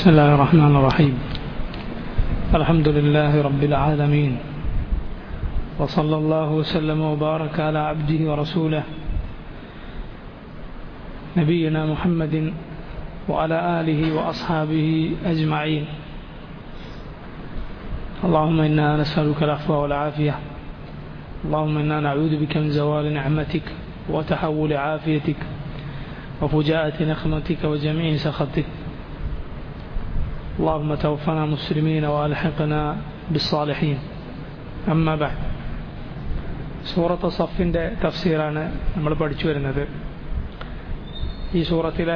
بسم الله الرحمن الرحيم الحمد لله رب العالمين وصلى الله وسلم وبارك على عبده ورسوله نبينا محمد وعلى آله وأصحابه أجمعين اللهم إنا نسألك العفو والعافية اللهم إنا نعوذ بك من زوال نعمتك وتحول عافيتك وفجاءة نقمتك وجميع سخطك اللهم توفنا مسلمين وألحقنا بالصالحين أما بعد സൂറത്ത് സഫിൻ്റെ തഫ്സീറാണ് നമ്മൾ പഠിച്ചു വരുന്നത് ഈ സൂറത്തിലെ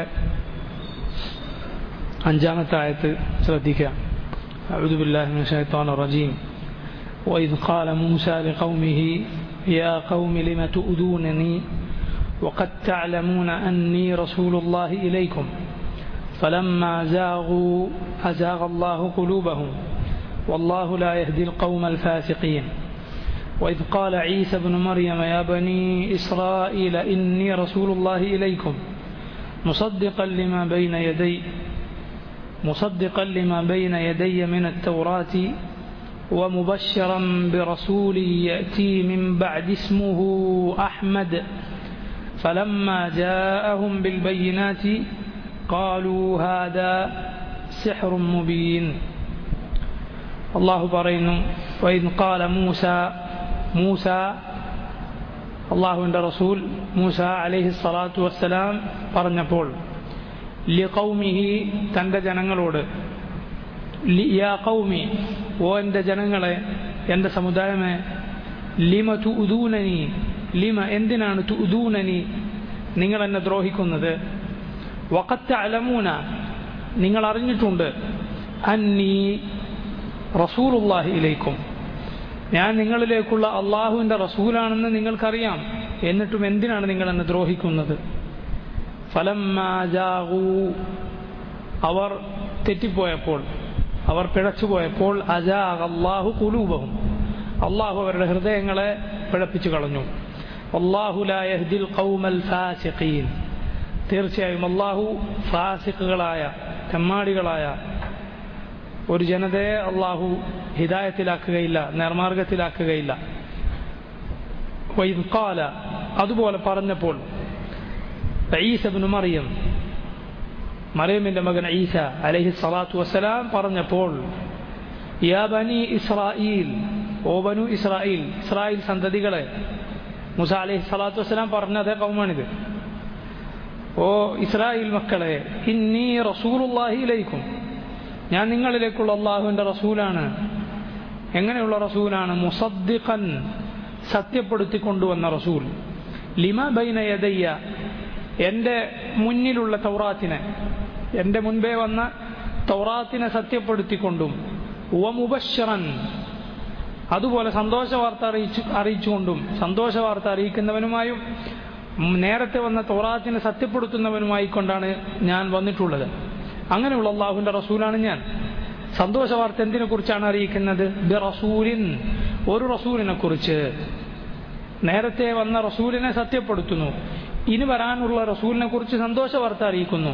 അഞ്ചാമത്തെ ആയത്ത് ശ്രദ്ധിക്കുക أعوذ بالله من الشيطان الرجيم وإذ قال موسى لقومه يا قوم لم تؤذونني وقد تعلمون أني رسول الله إليكم فلما زاغوا أزاغ الله قلوبهم والله لا يهدي القوم الفاسقين وإذ قال عيسى بن مريم يا بني إسرائيل إني رسول الله إليكم مصدقا لما بين يدي مصدقا لما بين يدي من التوراة ومبشرا برسول يأتي من بعد اسمه أحمد فلما جاءهم بالبينات قالوا هذا سحر مبين الله പറയുന്നു وإذ قال موسى موسى അള്ളാഹുവിൻ്റെ റസൂൽ മൂസ അലൈഹി സ്വലാത്തു വസ്സലാം പറഞ്ഞപ്പോൾ ലിഖൗമിഹി തൻ്റെ ജനങ്ങളോട് യാ കൗമി ഓ എൻ്റെ ജനങ്ങളെ എൻ്റെ സമുദായമേ ലിമ തു ഉദൂനനി ലിമ എന്തിനാണ് തു ഉദൂനനി നിങ്ങൾ എന്നെ ദ്രോഹിക്കുന്നത് വക്കത്ത് അലമൂന നിങ്ങൾ അറിഞ്ഞിട്ടുണ്ട് അന്നീ റസൂലുല്ലാഹി ഇലേക്കും ഞാൻ നിങ്ങളിലേക്കുള്ള അള്ളാഹുവിൻ്റെ റസൂലാണെന്ന് നിങ്ങൾക്കറിയാം എന്നിട്ടും എന്തിനാണ് നിങ്ങൾ എന്നെ ദ്രോഹിക്കുന്നത് ഫലം അവർ തെറ്റിപ്പോയപ്പോൾ അവർ പിഴച്ചുപോയപ്പോൾ അജാഗ് അള്ളാഹു കുലൂബഹും അള്ളാഹു അവരുടെ ഹൃദയങ്ങളെ പിഴപ്പിച്ചു കളഞ്ഞു അള്ളാഹുലായഹ്ദിൽ കൗമൽ ഫാസിഖീൻ തീർച്ചയായും അള്ളാഹു ഫാസിഖുകളായ തെമ്മാടികളായ ഒരു ജനതയെ അള്ളാഹു ഹിദായത്തിലാക്കുകയില്ല നേർമാർഗത്തിലാക്കുകയില്ല വൈദ്കാല അതുപോലെ പറഞ്ഞപ്പോൾ ഈസബിന് മറിയം മറിയമിന്റെ മകൻ ഈസ അലഹി സ്വലാത്തു വസ്സലാം പറഞ്ഞപ്പോൾ യാ ബനി ഇസ്രായേൽ ഓ ബനു ഇസ്രായേൽ ഇസ്രായേൽ സന്തതികളെ മുസ അലഹി സ്വലാത്തു വസ്സലാം പറഞ്ഞ അതേ കൗമാണിത് ഓ ഇസ്രായേൽ മക്കളെ ഇന്നീ റസൂലുല്ലാഹിയിലേക്കും ഞാൻ നിങ്ങളിലേക്കുള്ള അള്ളാഹുവിൻ്റെ റസൂലാണ് എങ്ങനെയുള്ള റസൂലാണ് മുസദ്ദിഖൻ സത്യപ്പെടുത്തി കൊണ്ടുവന്ന റസൂൽ ലിമ ബൈന യദയ്യ എൻ്റെ മുന്നിലുള്ള തൗറാത്തിനെ എൻ്റെ മുൻപേ വന്ന തൗറാത്തിനെ സത്യപ്പെടുത്തിക്കൊണ്ടും ഉവമുബശ്ശറൻ അതുപോലെ സന്തോഷ വാർത്ത അറിയിച്ചു അറിയിച്ചുകൊണ്ടും സന്തോഷ വാർത്ത അറിയിക്കുന്നവനുമായും നേരത്തെ വന്ന തൗറാത്തിനെ സത്യപ്പെടുത്തുന്നവനുമായി കൊണ്ടാണ് ഞാൻ വന്നിട്ടുള്ളത് അങ്ങനെയുള്ള അള്ളാഹുവിൻ്റെ റസൂലാണ് ഞാൻ സന്തോഷ വാർത്ത എന്തിനെ കുറിച്ചാണ് അറിയിക്കുന്നത് ബി റസൂലിൻ ഒരു റസൂലിനെ കുറിച്ച് നേരത്തെ വന്ന റസൂലിനെ സത്യപ്പെടുത്തുന്നു ഇനി വരാനുള്ള റസൂലിനെ കുറിച്ച് സന്തോഷ വാർത്ത അറിയിക്കുന്നു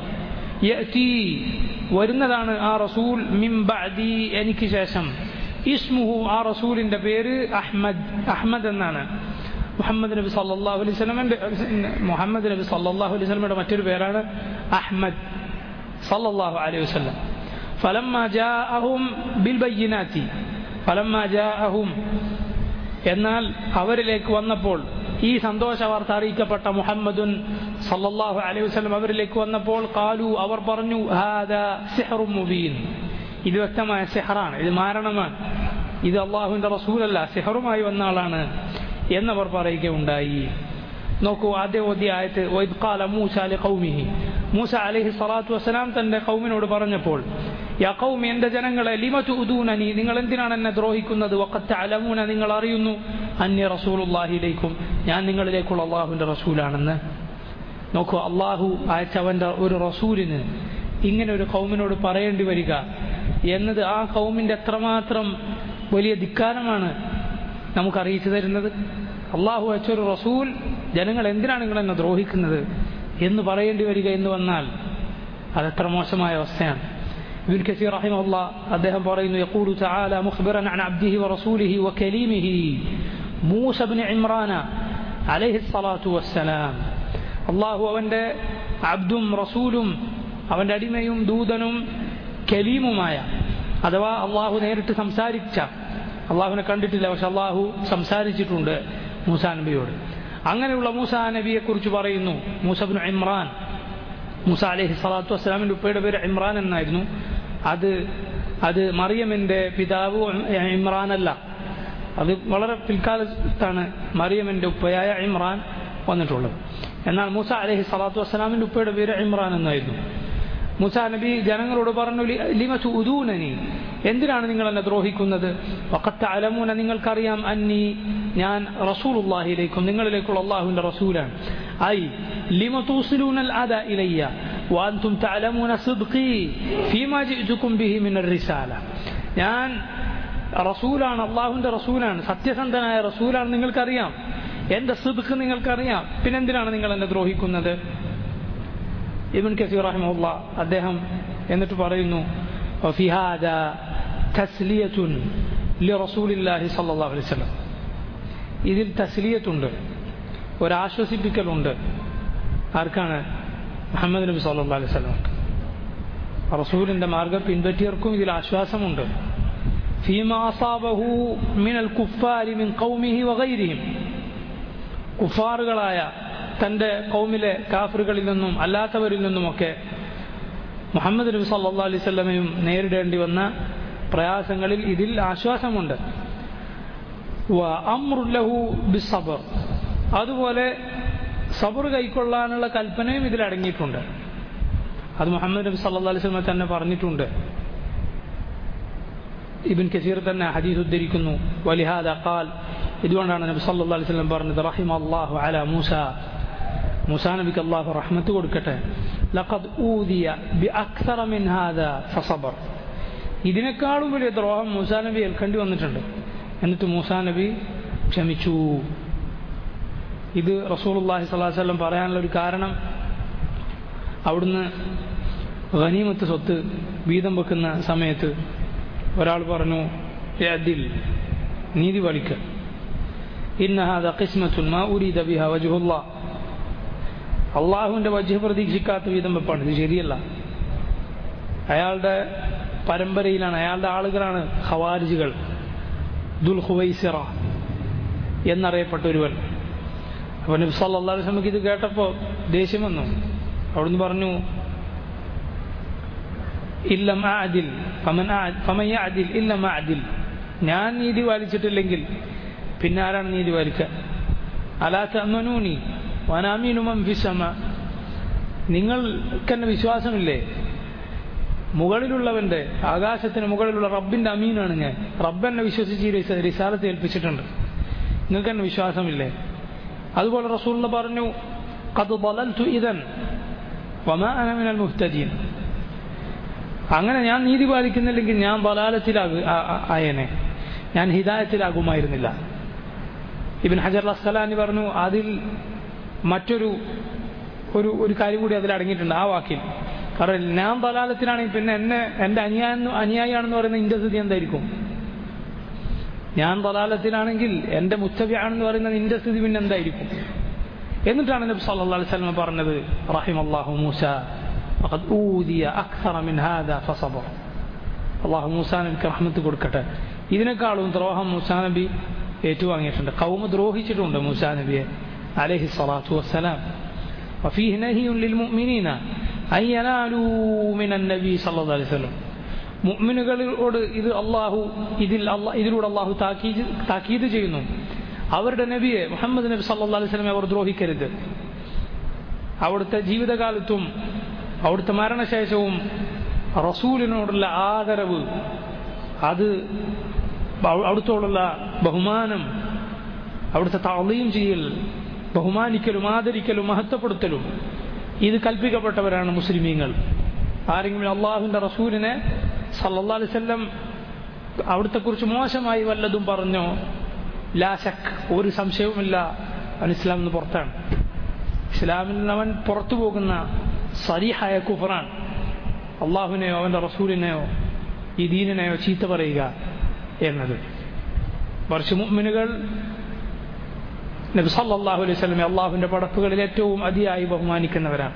വരുന്നതാണ് ആ റസൂൽ മിംബി എനിക്ക് ശേഷം ഇസ്മുഹു ആ റസൂലിന്റെ പേര് അഹ്മദ് അഹ്മദ് എന്നാണ് മുഹമ്മദ് നബി സല്ലാഹു അലൈഹി സ്വലമിന്റെ മുഹമ്മദ് നബി സല്ലാഹു അലൈഹി സ്വലമിയുടെ മറ്റൊരു പേരാണ് അഹ്മദ് സല്ലല്ലാഹു അലൈഹി വസല്ലം ഫലമ്മ ജാഅഹും ബിൽ ബയ്യിനാത്തി ഫലമ്മ ജാഅഹും എന്നാൽ അവരിലേക്ക് വന്നപ്പോൾ ഈ സന്തോഷ വാർത്ത അറിയിക്കപ്പെട്ട മുഹമ്മദുൻ സല്ലല്ലാഹു അലൈഹി വസല്ലം അവരിലേക്ക് വന്നപ്പോൾ കാലു അവർ പറഞ്ഞു ഹാദാ സിഹ്റും മുബീൻ ഇത് വ്യക്തമായ സിഹറാണ് ഇത് മാരണമാണ് ഇത് അള്ളാഹുവിന്റെ റസൂലല്ല സിഹറുമായി വന്ന ആളാണ് എന്നവർ പറയുകയുണ്ടായി നോക്കൂ ആദ്യ ഓദ്യ ആയത്ത് വൈദ്കാല മൂസ അലി കൗമിഹി മൂസ അലഹി സ്വലാത്തു വസ്സലാം തന്റെ കൗമിനോട് പറഞ്ഞപ്പോൾ യാ കൗമി എന്റെ ജനങ്ങളെ ലിമതു ഉദൂനനി നിങ്ങൾ എന്തിനാണ് എന്നെ ദ്രോഹിക്കുന്നത് വക്കത്ത് അലമൂന നിങ്ങൾ അറിയുന്നു അന്യ റസൂലുല്ലാഹിയിലേക്കും ഞാൻ നിങ്ങളിലേക്കുള്ള അള്ളാഹുവിന്റെ റസൂലാണെന്ന് നോക്കൂ അള്ളാഹു അയച്ചവന്റെ ഒരു റസൂലിന് ഇങ്ങനെ ഒരു കൗമിനോട് പറയേണ്ടി വരിക എന്നത് ആ കൗമിന്റെ എത്രമാത്രം വലിയ ധിക്കാരമാണ് നമുക്ക് അറിയിച്ചു തരുന്നത് അള്ളാഹു അയച്ചൊരു റസൂൽ ജനങ്ങൾ എന്തിനാണ് നിങ്ങൾ എന്നെ ദ്രോഹിക്കുന്നത് എന്ന് പറയേണ്ടി വരിക എന്ന് വന്നാൽ അതെത്ര മോശമായ അവസ്ഥയാണ് ابن كثير رحمه الله അദ്ദേഹം പറയുന്നു يقول تعالى مخبرا عن عبده ورسوله وكليمه موسى بن عمران عليه الصلاة والسلام അള്ളാഹു അവൻ്റെ അബ്ദും റസൂലും അവൻ്റെ അടിമയും ദൂതനും കലീമുമായ അഥവാ അള്ളാഹു നേരിട്ട് സംസാരിച്ച അള്ളാഹുവിനെ കണ്ടിട്ടില്ല പക്ഷെ അള്ളാഹു സംസാരിച്ചിട്ടുണ്ട് മൂസാ നബിയോട് അങ്ങനെയുള്ള മൂസാ നബിയെ കുറിച്ച് പറയുന്നു മൂസബിൻ ഇമ്രാൻ മൂസ അലഹി സ്വലാത്തു വസ്സലാമിൻ്റെ ഉപ്പയുടെ പേര് ഇമ്രാൻ എന്നായിരുന്നു അത് അത് മറിയമിൻ്റെ പിതാവ് ഇമ്രാനല്ല അത് വളരെ പിൽക്കാലത്താണ് മറിയമിൻ്റെ ഉപ്പയായ ഇമ്രാൻ വന്നിട്ടുള്ളത് എന്നാൽ മൂസ അലഹി സ്വലാത്തു വസ്സലാമിൻ്റെ ഉപ്പയുടെ പേര് ഇമ്രാൻ എന്നായിരുന്നു മൂസ നബി ജനങ്ങളോട് പറഞ്ഞു ലിമസു ഉദൂനനി എന്തിനാണ് നിങ്ങൾ എന്നെ ദ്രോഹിക്കുന്നത് വക്കത്ത് അലമൂന നിങ്ങൾക്കറിയാം അന്നി ഞാൻ റസൂലുള്ളാഹിയിലേക്കും നിങ്ങളിലേക്കുള്ള അള്ളാഹുവിൻ്റെ റസൂലാണ് ഐ ലിമ തൂസിലൂനൽ അദ ഇലയ്യ وأنتم تعلمون صدقي فيما جئتكم به من الرسالة ഞാൻ റസൂലാണ് അള്ളാഹുവിൻ്റെ റസൂലാണ് സത്യസന്ധനായ റസൂലാണ് നിങ്ങൾക്കറിയാം എൻ്റെ സിദ്ഖ് നിങ്ങൾക്കറിയാം പിന്നെന്തിനാണ് നിങ്ങൾ എന്നെ ദ്രോഹിക്കുന്നത് ഇബൻ കസീർ റഹിമുള്ള അദ്ദേഹം എന്നിട്ട് പറയുന്നു ഫിഹാദ തസ്ലിയത്തുൻ ലി റസൂലില്ലാഹി സല്ലല്ലാഹു അലൈഹി വസല്ലം ഇതിൽ തസ്ലിയത്തുണ്ട് ഒരാശ്വസിപ്പിക്കലുണ്ട് ആർക്കാണ് മുഹമ്മദ് നബി സല്ലല്ലാഹു അലൈഹി വസല്ലം റസൂലിന്റെ മാർഗം പിൻപറ്റിയവർക്കും ഇതിൽ ആശ്വാസമുണ്ട് ഫീമാ അസാബഹു മിനൽ കുഫാരി മിൻ ഖൗമിഹി വഗൈരിഹിം കുഫാറുകളായ തൻ്റെ കൗമിലെ കാഫറുകളിൽ നിന്നും അല്ലാത്തവരിൽ നിന്നുമൊക്കെ മുഹമ്മദ് നബി സല്ലാ അലൈഹി സ്വലമയും നേരിടേണ്ടി വന്ന പ്രയാസങ്ങളിൽ ഇതിൽ ആശ്വാസമുണ്ട് അമ്രുല്ലഹു ബിസബർ അതുപോലെ സബർ കൈക്കൊള്ളാനുള്ള കൽപ്പനയും ഇതിൽ അടങ്ങിയിട്ടുണ്ട് അത് മുഹമ്മദ് നബി സല്ലാ അലൈഹി സ്വലമ തന്നെ പറഞ്ഞിട്ടുണ്ട് ഇബിൻ കസീർ തന്നെ ഹദീസ് ഉദ്ധരിക്കുന്നു വലിഹാദ ഖാൽ ഇതുകൊണ്ടാണ് നബി സല്ലാ അലൈഹി സ്വലം പറഞ്ഞത് റഹിം അള്ളാഹു അല മൂസ മൂസാ നബിക്ക് അള്ളാഹു റഹ്മത്ത് കൊടുക്കട്ടെ ലഖദ് ഊദിയ ബി അക്സറ മിൻ ഹാദ ഫസബർ ഇതിനേക്കാളും വലിയ ദ്രോഹം മൂസാ നബി ഏൽക്കേണ്ടി വന്നിട്ടുണ്ട് എന്നിട്ട് മൂസാ നബി ക്ഷമിച്ചു ഇത് റസൂലുള്ളാഹി സ്വല്ലല്ലാഹു അലൈഹി വസല്ലം പറയാനുള്ള ഒരു കാരണം അവിടുന്ന് ഖനീമത്ത് സ്വത്ത് വീതം വെക്കുന്ന സമയത്ത് ഒരാൾ പറഞ്ഞു അതിൽ നീതി പാലിക്കുക ഇന്ന ഹാദ ഖിസ്മത്തുൻ മാ ഉരീദ ബിഹ വജ്ഹുല്ലാ അള്ളാഹുവിൻ്റെ വജ്ഹ പ്രതീക്ഷിക്കാത്ത വിധം വെപ്പാണ് ഇത് ശരിയല്ല അയാളുടെ പരമ്പരയിലാണ് അയാളുടെ ആളുകളാണ് ഖവാരിജുകൾ ദുൽ ഹുവൈസിറ എന്നറിയപ്പെട്ട ഒരുവൻ അപ്പോൾ നബി സല്ലല്ലാഹു അലൈഹി വസല്ലം ഇത് കേട്ടപ്പോൾ ദേഷ്യം വന്നു അവിടുന്ന് പറഞ്ഞു ഇല്ലം ആദിൽ ഫമൻ ഫമൻ യഅദിൽ ഇല്ലം ആദിൽ ഞാൻ നീതി പാലിച്ചിട്ടില്ലെങ്കിൽ പിന്നെ ആരാണ് നീതി പാലിക്കുക അലാ തഅമനൂനി വനാമീനു മൻ ഫിസമ നിങ്ങൾക്കെന്നെ വിശ്വാസമില്ലേ മുകളിലുള്ളവന്റെ ആകാശത്തിന് മുകളിലുള്ള റബ്ബിന്റെ അമീനാണ് ഞാൻ റബ്ബ് എന്നെ വിശ്വസിച്ച് ഈ റിസാലത്ത് ഏൽപ്പിച്ചിട്ടുണ്ട് നിങ്ങൾക്ക് എന്നെ വിശ്വാസമില്ലേ അതുപോലെ റസൂള്ള പറഞ്ഞു കത് ബലൽത്തു ഇതൻ വമാ അനമിനൽ മുഹ്തദീൻ അങ്ങനെ ഞാൻ നീതി പാലിക്കുന്നില്ലെങ്കിൽ ഞാൻ ബലാലത്തിലാകു ആയനെ ഞാൻ ഹിദായത്തിലാകുമായിരുന്നില്ല ഇബിൻ ഹജർ അസ്സലാനി പറഞ്ഞു അതിൽ മറ്റൊരു ഒരു ഒരു കാര്യം കൂടി അതിൽ അടങ്ങിയിട്ടുണ്ട് ആ വാക്കിൽ കാരണം ഞാൻ ബലാലത്തിലാണെങ്കിൽ പിന്നെ എന്നെ എൻ്റെ അനുയായ അനുയായിയാണെന്ന് പറയുന്ന ഇൻ്റെ സ്ഥിതി എന്തായിരിക്കും ഞാൻ ബലാലത്തിലാണെങ്കിൽ എൻ്റെ മുത്തബിയാണെന്ന് പറയുന്ന നിന്റെ സ്ഥിതി പിന്നെ എന്തായിരിക്കും എന്നിട്ടാണ് നബി സല്ലല്ലാഹു അലൈഹി വസല്ലം പറഞ്ഞത് റഹിമല്ലാഹു മൂസ فقد أوذي أكثر من هذا فصبر അള്ളാഹു മൂസാ നബിക്ക് റഹ്മത്ത് കൊടുക്കട്ടെ ഇതിനേക്കാളും ദ്രോഹം മൂസാ നബി ഏറ്റുവാങ്ങിയിട്ടുണ്ട് കൗമ ദ്രോഹിച്ചിട്ടുണ്ട് മൂസാ നബിയെ അലഹി സ്വലാത്തു വസ്സലാം وفيه نهي للمؤمنين أن ينالوا من النبي صلى الله عليه وسلم മുഅ്മിനുകളോട് ഇത് അള്ളാഹു ഇതിൽ അള്ളാഹ് ഇതിലൂടെ അള്ളാഹു താക്കീത് താക്കീത് ചെയ്യുന്നു അവരുടെ നബിയെ മുഹമ്മദ് നബി സല്ലാ അലൈഹി സ്വലമെ അവർ ദ്രോഹിക്കരുത് അവിടുത്തെ ജീവിതകാലത്തും അവിടുത്തെ മരണശേഷവും റസൂലിനോടുള്ള ആദരവ് അത് അവിടുത്തോടുള്ള ബഹുമാനം അവിടുത്തെ താളീം ചെയ്യൽ ബഹുമാനിക്കലും ആദരിക്കലും മഹത്വപ്പെടുത്തലും ഇത് കൽപ്പിക്കപ്പെട്ടവരാണ് മുസ്ലിമീങ്ങൾ ആരെങ്കിലും അള്ളാഹുവിൻ്റെ റസൂലിനെ സല്ലാ അലിസ്ല്ലം അവിടുത്തെ കുറിച്ച് മോശമായി വല്ലതും പറഞ്ഞോ ലാശക് ഒരു സംശയവുമില്ല അവൻ ഇസ്ലാമിൽ നിന്ന് പുറത്താണ് ഇസ്ലാമിൽ നിന്ന് അവൻ പുറത്തു പോകുന്ന സരിഹായ കുഫറാണ് അള്ളാഹുവിനെയോ അവൻ്റെ റസൂലിനെയോ ഈ ദീനിനെയോ ചീത്ത പറയുക എന്നത് മറിച്ച് മുഅ്മിനുകൾ നബി സല്ലല്ലാഹു അലൈഹി വസല്ലം അള്ളാഹുവിൻ്റെ പടപ്പുകളിൽ ഏറ്റവും അതിയായി ബഹുമാനിക്കുന്നവരാണ്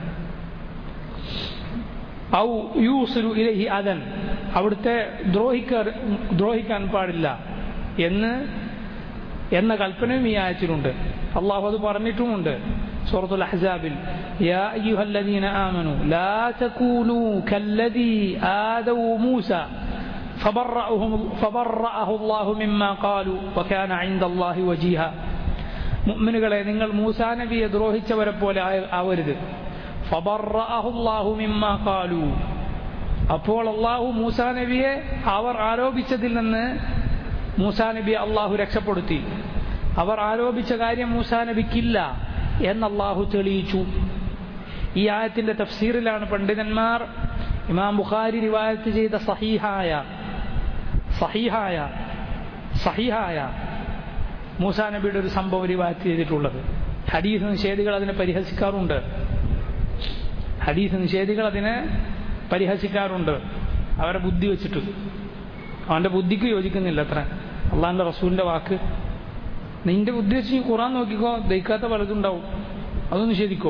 ഔ യൂസുലു ഇലഹി അദൻ അവിടുത്തെ ദ്രോഹിക്കാർ ദ്രോഹിക്കാൻ പാടില്ല എന്ന് എന്ന കൽപ്പനയും ഈ ആയത്തിലുണ്ട് അള്ളാഹു അത് പറഞ്ഞിട്ടുമുണ്ട് സൂറത്തുൽ അഹ്സാബിൽ യാ അയ്യുഹല്ലദീന ആമനു ലാ തകൂനൂ കല്ലദീ ആദൗ മൂസ فبرأهم فبرأه الله مما قالوا وكان عند الله وجيها മുഅ്മിനുകളെ നിങ്ങൾ മൂസാ നബിയെ ദ്രോഹിച്ചവരെ പോലെ ആവരുത് ഫബറഅഹുല്ലാഹു മിമ്മാ ഖാലു അപ്പോൾ അള്ളാഹു മൂസാ നബിയെ അവർ ആരോപിച്ചതിൽ നിന്ന് മൂസാ നബിയെ അള്ളാഹു രക്ഷപ്പെടുത്തി അവർ ആരോപിച്ച കാര്യം മൂസാ നബിക്കില്ല എന്ന് അള്ളാഹു തെളിയിച്ചു ഈ ആയത്തിന്റെ തഫ്സീറിലാണ് പണ്ഡിതന്മാർ ഇമാം ബുഖാരി റിവായത്ത് ചെയ്ത സഹീഹായ സഹീഹായ സഹീഹായ മൂസാ നബിയുടെ ഒരു സംഭവം റിവായത്ത് ചെയ്തിട്ടുള്ളത് ഹദീസ് നിഷേധികൾ അതിനെ പരിഹസിക്കാറുണ്ട് ഹദീസ് നിഷേധികൾ അതിനെ പരിഹസിക്കാറുണ്ട് അവരെ ബുദ്ധി വെച്ചിട്ട് അവൻ്റെ ബുദ്ധിക്ക് യോജിക്കുന്നില്ല അത്ര അള്ളാഹിൻ്റെ റസൂലിൻ്റെ വാക്ക് നിന്റെ ബുദ്ധി വെച്ച് നീ ഖുറാൻ നോക്കിക്കോ ദഹിക്കാത്ത പലതുണ്ടാവും അത് നിഷേധിക്കോ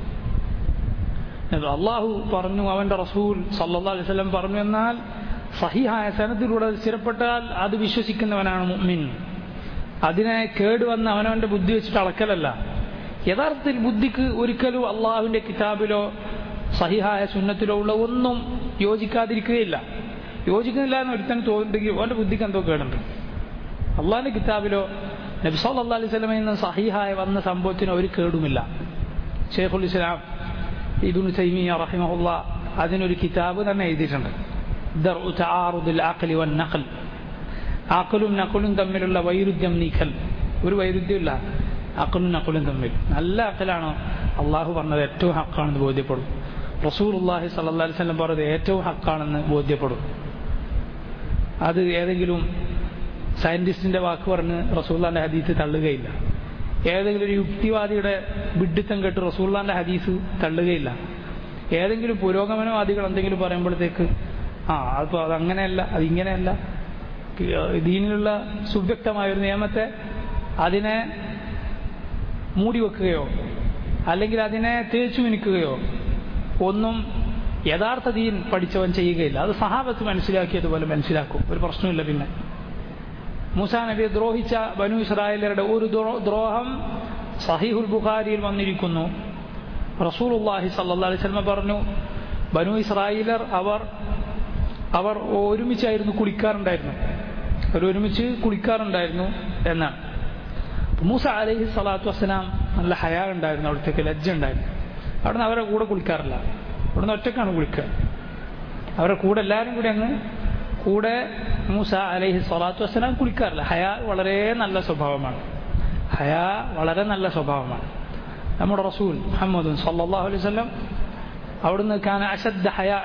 അള്ളാഹു പറഞ്ഞു അവൻ്റെ റസൂൽ സല്ലാ അലൈഹി സ്വലം പറഞ്ഞു എന്നാൽ സഹിഹായ സനത്തിലൂടെ സ്ഥിരപ്പെട്ടാൽ അത് വിശ്വസിക്കുന്നവനാണ് മുഅ്മിൻ അതിനെ കേടുവന്ന് അവനവൻ്റെ ബുദ്ധി വെച്ചിട്ട് അളക്കലല്ല യഥാർത്ഥത്തിൽ ബുദ്ധിക്ക് ഒരിക്കലും അള്ളാഹുവിൻ്റെ കിതാബിലോ സഹിഹായ സുന്നത്തിലോ ഉള്ള ഒന്നും യോജിക്കാതിരിക്കുകയില്ല യോജിക്കുന്നില്ല എന്ന് ഒരുത്തൻ തോന്നുന്നെങ്കിൽ അവൻ്റെ ബുദ്ധിക്ക് എന്തോ കേടുണ്ട് അള്ളാഹിൻ്റെ കിതാബിലോ നബ്സൽ അല്ലാ അലൈഹി സ്വലമയിൽ നിന്ന് സഹിഹായ വന്ന സംഭവത്തിന് ഒരു കേടുമില്ല ഷെയ്ഖുൽ ഇസ്ലാം ഇബിനു തൈമിയ റഹിമഹുല്ല അതിനൊരു കിതാബ് തന്നെ എഴുതിയിട്ടുണ്ട് ദർ തആറുദുൽ അഖ്ലി വൻ നഖൽ ആക്കലും നക്കലും തമ്മിലുള്ള വൈരുദ്ധ്യം നീക്കൽ ഒരു വൈരുദ്ധ്യമില്ല അക്കലും നക്കലും തമ്മിൽ നല്ല അക്കലാണോ അള്ളാഹു പറഞ്ഞത് ഏറ്റവും ഹക്കാണെന്ന് ബോധ്യപ്പെടും റസൂൽ അള്ളാഹി സല്ലാ വല്ലം പറഞ്ഞത് ഏറ്റവും ഹക്കാണെന്ന് ബോധ്യപ്പെടും അത് ഏതെങ്കിലും സയൻറ്റിസ്റ്റിൻ്റെ വാക്ക് പറഞ്ഞ് റസൂല്ലാൻ്റെ ഹദീസ് തള്ളുകയില്ല ഏതെങ്കിലും ഒരു യുക്തിവാദിയുടെ വിഡിത്തം കേട്ട് റസൂല്ലാൻ്റെ ഹദീസ് തള്ളുകയില്ല ഏതെങ്കിലും പുരോഗമനവാദികൾ എന്തെങ്കിലും പറയുമ്പോഴത്തേക്ക് ആ അതിപ്പോൾ അതങ്ങനെയല്ല അതിങ്ങനെയല്ല ദീനിലുള്ള സുവ്യക്തമായ ഒരു നിയമത്തെ അതിനെ മൂടി വെക്കുകയോ അല്ലെങ്കിൽ അതിനെ തേച്ചു മിനിക്കുകയോ ഒന്നും യഥാർത്ഥ ദീൻ പഠിച്ചവൻ ചെയ്യുകയില്ല അത് സഹാബത്ത് മനസ്സിലാക്കിയതുപോലെ മനസ്സിലാക്കും ഒരു പ്രശ്നമില്ല പിന്നെ മൂസാ നബിയെ ദ്രോഹിച്ച ബനു ഇസ്രായേലരുടെ ഒരു ദ്രോഹം സഹീഹുൽ ബുഖാരിയിൽ വന്നിരിക്കുന്നു റസൂലുല്ലാഹി സല്ലാ അലൈഹി സ്വലമ പറഞ്ഞു ബനു ഇസ്രായേലർ അവർ അവർ ഒരുമിച്ചായിരുന്നു കുളിക്കാറുണ്ടായിരുന്നു അവർ ഒരുമിച്ച് കുളിക്കാറുണ്ടായിരുന്നു എന്നാണ് മൂസ അലൈഹി സ്വലാത്തു വസ്സലാം നല്ല ഹയാ ഉണ്ടായിരുന്നു അവിടുത്തേക്ക് ലജ്ജ ഉണ്ടായിരുന്നു അവിടുന്ന് അവരെ കൂടെ കുളിക്കാറില്ല അവിടുന്ന് ഒറ്റക്കാണ് കുളിക്കുക അവരുടെ കൂടെ എല്ലാവരും കൂടി അങ്ങ് കൂടെ മൂസ അലൈഹി സ്വലാത്തു വസ്സലാം കുളിക്കാറില്ല ഹയാ വളരെ നല്ല സ്വഭാവമാണ് ഹയാ വളരെ നല്ല സ്വഭാവമാണ് നമ്മുടെ റസൂൽ മുഹമ്മദ് സല്ലാഹു അലൈഹി സ്വലം അവിടുന്ന് കാന അശദ് ഹയാ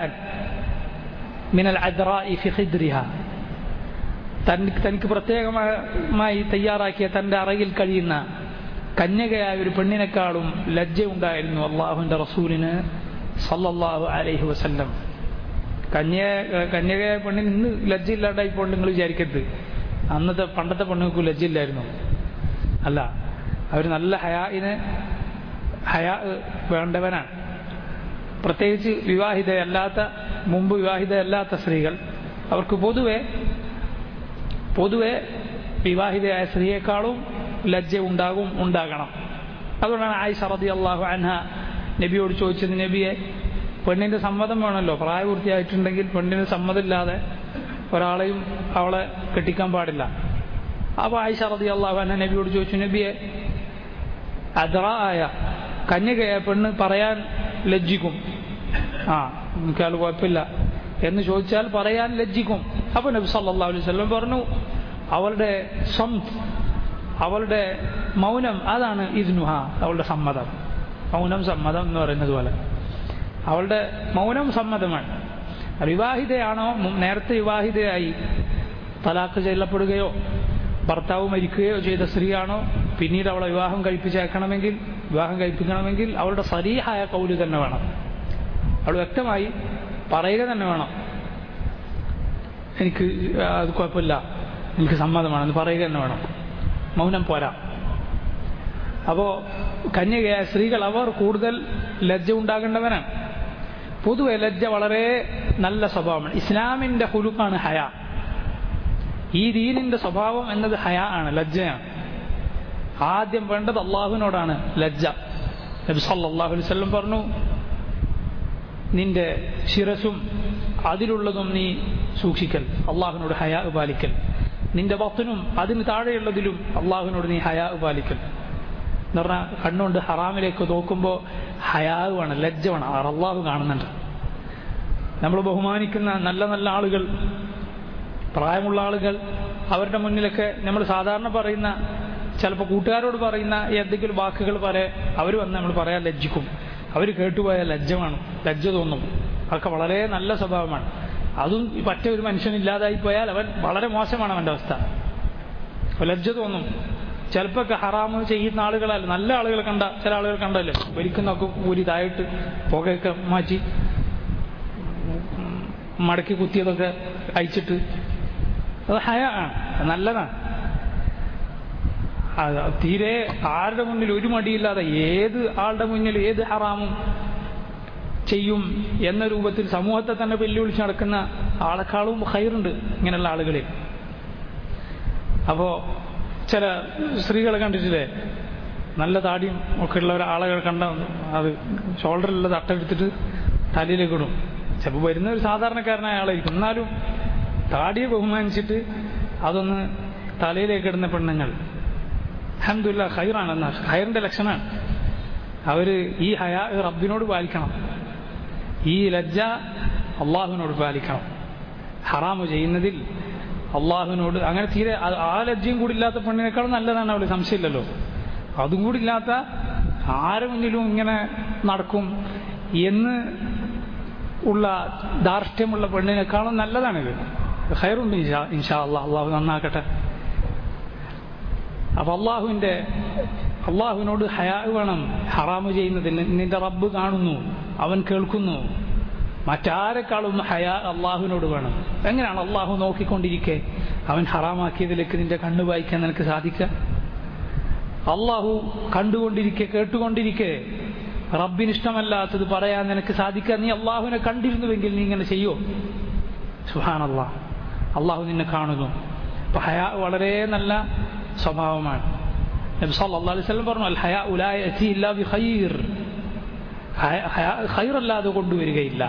മിനൽ അദ്റായി ഫി ഖിദ്രിഹ തനിക്ക് തനിക്ക് പ്രത്യേകമായി തയ്യാറാക്കിയ തൻ്റെ അറയിൽ കഴിയുന്ന കന്യകയായ ഒരു പെണ്ണിനെക്കാളും ലജ്ജയുണ്ടായിരുന്നു അള്ളാഹുവിൻ്റെ റസൂലിന് സല്ലല്ലാഹു അലൈഹി വസല്ലം കന്യ കന്യകയായ പെണ്ണിന് ഇന്ന് ലജ്ജയില്ലാണ്ടായിപ്പോൾ നിങ്ങൾ വിചാരിക്കരുത് അന്നത്തെ പണ്ടത്തെ പെണ്ണുങ്ങൾക്ക് ലജ്ജയില്ലായിരുന്നു അല്ല അവർ നല്ല ഹയായിന് ഹയാ വേണ്ടവനാണ് പ്രത്യേകിച്ച് വിവാഹിതയല്ലാത്ത മുമ്പ് വിവാഹിതയല്ലാത്ത സ്ത്രീകൾ അവർക്ക് പൊതുവെ പൊതുവെ വിവാഹിതയായ സ്ത്രീയെക്കാളും ലജ്ജ ഉണ്ടാകും ഉണ്ടാകണം അതുകൊണ്ടാണ് ആയിഷ റതി അള്ളാഹു അൻഹ നബിയോട് ചോദിച്ചത് നബിയെ പെണ്ണിൻ്റെ സമ്മതം വേണമല്ലോ പ്രായപൂർത്തിയായിട്ടുണ്ടെങ്കിൽ പെണ്ണിന് സമ്മതമില്ലാതെ ഒരാളെയും അവളെ കെട്ടിക്കാൻ പാടില്ല അപ്പോൾ ആയിഷ റതി അള്ളാഹു അൻഹ നബിയോട് ചോദിച്ചു നബിയെ അദ്രായ കന്യകയെ പെണ്ണ് പറയാൻ ലജ്ജിക്കും ആ എനിക്കയാൾ കുഴപ്പമില്ല എന്ന് ചോദിച്ചാൽ പറയാൻ ലജ്ജിക്കും അപ്പോൾ നബി സല്ലാ അലൈഹി സ്വലം പറഞ്ഞു അവളുടെ സംത് അവളുടെ മൗനം അതാണ് ഇദ്നുഹ അവളുടെ സമ്മതം മൗനം സമ്മതം എന്ന് പറയുന്നത് പോലെ അവളുടെ മൗനം സമ്മതമാണ് വിവാഹിതയാണോ നേരത്തെ വിവാഹിതയായി തലാക്ക് ചെല്ലപ്പെടുകയോ ഭർത്താവ് മരിക്കുകയോ ചെയ്ത സ്ത്രീയാണോ പിന്നീട് അവളെ വിവാഹം കഴിപ്പിച്ചേക്കണമെങ്കിൽ വിവാഹം കഴിപ്പിക്കണമെങ്കിൽ അവളുടെ സരീഹായ കൗല് തന്നെ വേണം അവൾ വ്യക്തമായി പറയുക തന്നെ വേണം എനിക്ക് അത് കുഴപ്പമില്ല എനിക്ക് സമ്മതമാണ് എന്ന് പറയുക തന്നെ വേണം മൗനം പോരാ അപ്പോൾ കന്യകയായ സ്ത്രീകൾ അവർ കൂടുതൽ ലജ്ജ ഉണ്ടാകേണ്ടവനാണ് പൊതുവെ ലജ്ജ വളരെ നല്ല സ്വഭാവമാണ് ഇസ്ലാമിൻ്റെ ഹുലുക്കാണ് ഹയ ഈ ദീനിൻ്റെ സ്വഭാവം എന്നത് ഹയ ആണ് ലജ്ജയാണ് ആദ്യം വേണ്ടത് അള്ളാഹുവിനോടാണ് ലജ്ജ നബി സല്ലല്ലാഹു അലൈഹി വസല്ലം പറഞ്ഞു നിന്റെ ശിരസും അതിലുള്ളതും നീ സൂക്ഷിക്കൽ അള്ളാഹുവിനോട് ഹയാ പാലിക്കൽ നിന്റെ ബത്തിനും അതിന് താഴെയുള്ളതിലും അള്ളാഹുവിനോട് നീ ഹയാ പാലിക്കൽ എന്ന് പറഞ്ഞാൽ കണ്ണുകൊണ്ട് ഹറാമിലേക്ക് നോക്കുമ്പോൾ ഹയാവാണ് ലജ്ജമാണ് അവർ അള്ളാഹു കാണുന്നുണ്ട് നമ്മൾ ബഹുമാനിക്കുന്ന നല്ല നല്ല ആളുകൾ പ്രായമുള്ള ആളുകൾ അവരുടെ മുന്നിലൊക്കെ നമ്മൾ സാധാരണ പറയുന്ന ചിലപ്പോൾ കൂട്ടുകാരോട് പറയുന്ന എന്തെങ്കിലും വാക്കുകൾ പറയാൻ അവർ വന്ന് നമ്മൾ പറയാൻ ലജ്ജിക്കും അവർ കേട്ടുപോയാൽ ലജ്ജമാണ് ലജ്ജ തോന്നും അതൊക്കെ വളരെ നല്ല സ്വഭാവമാണ് അതും പറ്റ ഒരു മനുഷ്യനില്ലാതായി പോയാൽ അവൻ വളരെ മോശമാണ് അവൻ്റെ അവസ്ഥ അപ്പോൾ ലജ്ജ തോന്നും ചിലപ്പോൾ ഹറാമ് ചെയ്യുന്ന ആളുകളല്ല നല്ല ആളുകൾ കണ്ട ചില ആളുകൾ കണ്ടല്ലോ ഒരിക്കുന്നൊക്കെ ഊരി താഴോട്ട് പുകയൊക്കെ മാറ്റി മടക്കി കുത്തിയതൊക്കെ അയച്ചിട്ട് അത് ഹയ ആണ് നല്ലതാണ് തീരെ ആരുടെ മുന്നിൽ ഒരു മടിയില്ലാതെ ഏത് ആളുടെ മുന്നിൽ ഏത് ഹറാമും ചെയ്യും എന്ന രൂപത്തിൽ സമൂഹത്തെ തന്നെ വെല്ലുവിളിച്ച് നടക്കുന്ന ആളെക്കാളും ഹൈറുണ്ട് ഇങ്ങനെയുള്ള ആളുകളിൽ അപ്പോൾ ചില സ്ത്രീകളെ കണ്ടിട്ടില്ലേ നല്ല താടിയും ഒക്കെ ഉള്ള ഒരാളെ കണ്ട അത് ഷോൾഡറിലുള്ള തട്ടെടുത്തിട്ട് തലയിലേക്ക് ഇടും ചിലപ്പോൾ വരുന്ന ഒരു സാധാരണക്കാരനായ ആളായിരിക്കും എന്നാലും താടിയെ ബഹുമാനിച്ചിട്ട് അതൊന്ന് തലയിലേക്ക് ഇടുന്ന പെണ്ണുങ്ങൾ അഹമ്മദില്ല ഹൈറാണ് എന്നാ ഹൈറിന്റെ ലക്ഷണമാണ് അവര് ഈ ഹയാ റബ്ബിനോട് പാലിക്കണം ഈ ലജ്ജ അള്ളാഹുവിനോട് പാലിക്കണം ഹറാമ് ചെയ്യുന്നതിൽ അള്ളാഹുവിനോട് അങ്ങനെ തീരെ ആ ലജ്ജയും കൂടി ഇല്ലാത്ത പെണ്ണിനേക്കാളും നല്ലതാണ് അവള് സംശയമില്ലല്ലോ അതും കൂടി ഇല്ലാത്ത ആരെ മുന്നിലും ഇങ്ങനെ നടക്കും എന്ന് ഉള്ള ധാർഷ്ട്യമുള്ള പെണ്ണിനേക്കാളും നല്ലതാണിത് ഹൈറുണ്ട് ഇൻഷാ ഇൻഷാ അള്ളാഹ് അള്ളാഹു നന്നാക്കട്ടെ അപ്പൊ അള്ളാഹുവിന്റെ അള്ളാഹുവിനോട് ഹയാ വേണം ഹറാമ് ചെയ്യുന്നതിന് നിന്റെ റബ്ബ് കാണുന്നു അവൻ കേൾക്കുന്നു മറ്റാരെക്കാളും ഹയാ അള്ളാഹുവിനോട് വേണം എങ്ങനെയാണ് അള്ളാഹു നോക്കിക്കൊണ്ടിരിക്കെ അവൻ ഹറാമാക്കിയതിലേക്ക് നിന്റെ കണ്ണു വായിക്കാൻ നിനക്ക് സാധിക്കുക അള്ളാഹു കണ്ടുകൊണ്ടിരിക്കെ കേട്ടുകൊണ്ടിരിക്കെ റബ്ബിനിഷ്ടമല്ലാത്തത് പറയാൻ നിനക്ക് സാധിക്കുക നീ അള്ളാഹുവിനെ കണ്ടിരുന്നുവെങ്കിൽ നീ ഇങ്ങനെ ചെയ്യോ സുഹാൻ അള്ളാഹ് അള്ളാഹു നിന്നെ കാണുന്നു അപ്പൊ ഹയാ വളരെ നല്ല സ്വഭാവമാണ് നബി സല്ലല്ലാഹു അലൈഹി വസല്ലം പറഞ്ഞു അൽ ഹയാ ഉലാ യഅതി ഇല്ലാ ബി ഖൈർ ഖൈറല്ലാതെ കൊണ്ടുവരികയില്ല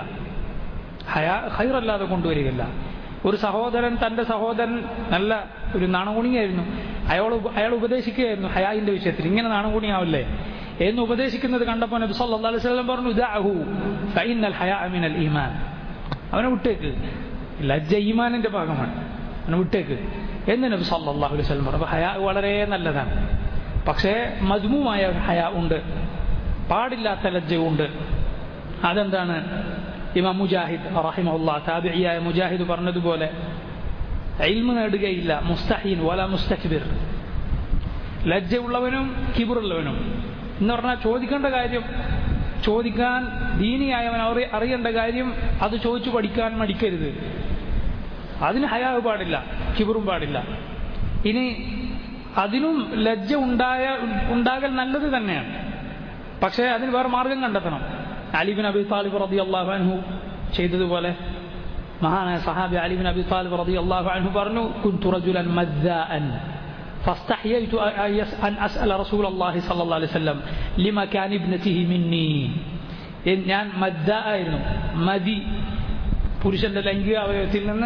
ഹയാ ഖൈറല്ലാതെ കൊണ്ടുവരികയില്ല ഒരു സഹോദരൻ തന്റെ സഹോദരൻ നല്ല ഒരു നാണകുണിയായിരുന്നു അയാൾ അയാൾ ഉപദേശിക്കുകയായിരുന്നു ഹയായിന്റെ വിഷയത്തിൽ ഇങ്ങനെ നാണകുണിയാവില്ലേ എന്ന് ഉപദേശിക്കുന്നത് കണ്ടപ്പോൾ നബി സല്ലല്ലാഹു അലൈഹി വസല്ലം പറഞ്ഞു ദഅഹു ഫഇന്നൽ ഹയാ മിനൽ ഈമാൻ അവനെ വിട്ടേക്ക് ലജ്ജ ഈമാനിന്റെ ഭാഗമാണ് അവനെ വിട്ടേക്ക് എന്ന് നബി സല്ലല്ലാഹു അലൈഹി വസല്ലം പറഞ്ഞു ഹയാ വളരെ നല്ലതാണ് പക്ഷേ മജ്മുമായ ഹയ ഉണ്ട് പാടില്ലാത്ത ലജ്ജയുണ്ട് അതെന്താണ് ഇമാം മുജാഹിദ് റഹിമഹുല്ല താബിയായ മുജാഹിദ് പറഞ്ഞതുപോലെ ഇൽമ നേടുകയില്ല മുസ്തഹീൻ വല മുസ്തഖ്ബിർ ലജ്ജയുള്ളവനും കിബറുള്ളവനും എന്ന് പറഞ്ഞാൽ ചോദിക്കേണ്ട കാര്യം ചോദിക്കാൻ ദീനിയായവൻ അറി അറിയേണ്ട കാര്യം അത് ചോദിച്ചു പഠിക്കാൻ മടിക്കരുത് അതിന് ഹയാവ് പാടില്ല കിബറും പാടില്ല ഇനി അതിനും ലജ്ജ ഉണ്ടായ ഉണ്ടാകൽ നല്ലത് തന്നെയാണ് പക്ഷേ അതിന് വേറെ മാർഗം കണ്ടെത്തണം അലിബിൻ അബി താലിബ് റതി അള്ളാഹു അൻഹു ചെയ്തതുപോലെ മഹാനായ സഹാബി അലിബിൻ അബി താലിബ് റതി അള്ളാഹു അൻഹു പറഞ്ഞു കുൻതു റജുലൻ മദ്ദാഅൻ فاستحييت أن أسأل رسول الله صلى الله عليه وسلم لما كان ابنته مني ഞാൻ മദ്ദ ആയിരുന്നു മതി പുരുഷന്റെ ലൈംഗിക അവയവത്തിൽ നിന്ന്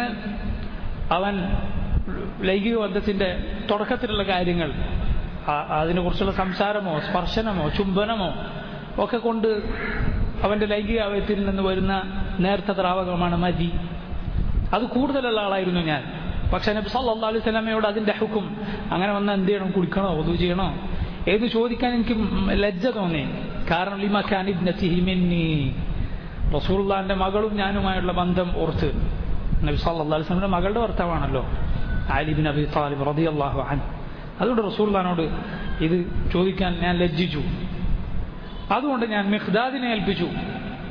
അവൻ ലൈംഗിക ബന്ധത്തിന്റെ തുടക്കത്തിലുള്ള കാര്യങ്ങൾ അതിനെക്കുറിച്ചുള്ള സംസാരമോ സ്പർശനമോ ചുംബനമോ ഒക്കെ കൊണ്ട് അവന്റെ ലൈംഗിക അവയത്തിൽ നിന്ന് വരുന്ന നേർത്ത ദ്രാവകമാണ് മതി അത് കൂടുതലുള്ള ആളായിരുന്നു ഞാൻ പക്ഷെ നബി സല്ലല്ലാഹു അലൈഹി സ്വലാമയോട് അതിന്റെ ഹുക്കും അങ്ങനെ വന്നാൽ എന്ത് ചെയ്യണം കുടിക്കണോ ഒതു ചെയ്യണോ ഏത് ചോദിക്കാൻ എനിക്ക് ലജ്ജ തോന്നി കാരണം ലിമക്കാനിബ്നത്തിഹിമിന്നി റസൂള്ളാന്റെ മകളും ഞാനുമായുള്ള ബന്ധം ഓർത്ത് നബി സല്ലല്ലാഹു അലൈഹി വസല്ലമയുടെ മകളുടെ ഭർത്താവാണല്ലോ ആലിബിൻ അബി താലിബ് റളിയല്ലാഹു അൻ അതുകൊണ്ട് റസൂള്ളാനോട് ഇത് ചോദിക്കാൻ ഞാൻ ലജ്ജിച്ചു അതുകൊണ്ട് ഞാൻ മിഖ്ദാദിനെ ഏൽപ്പിച്ചു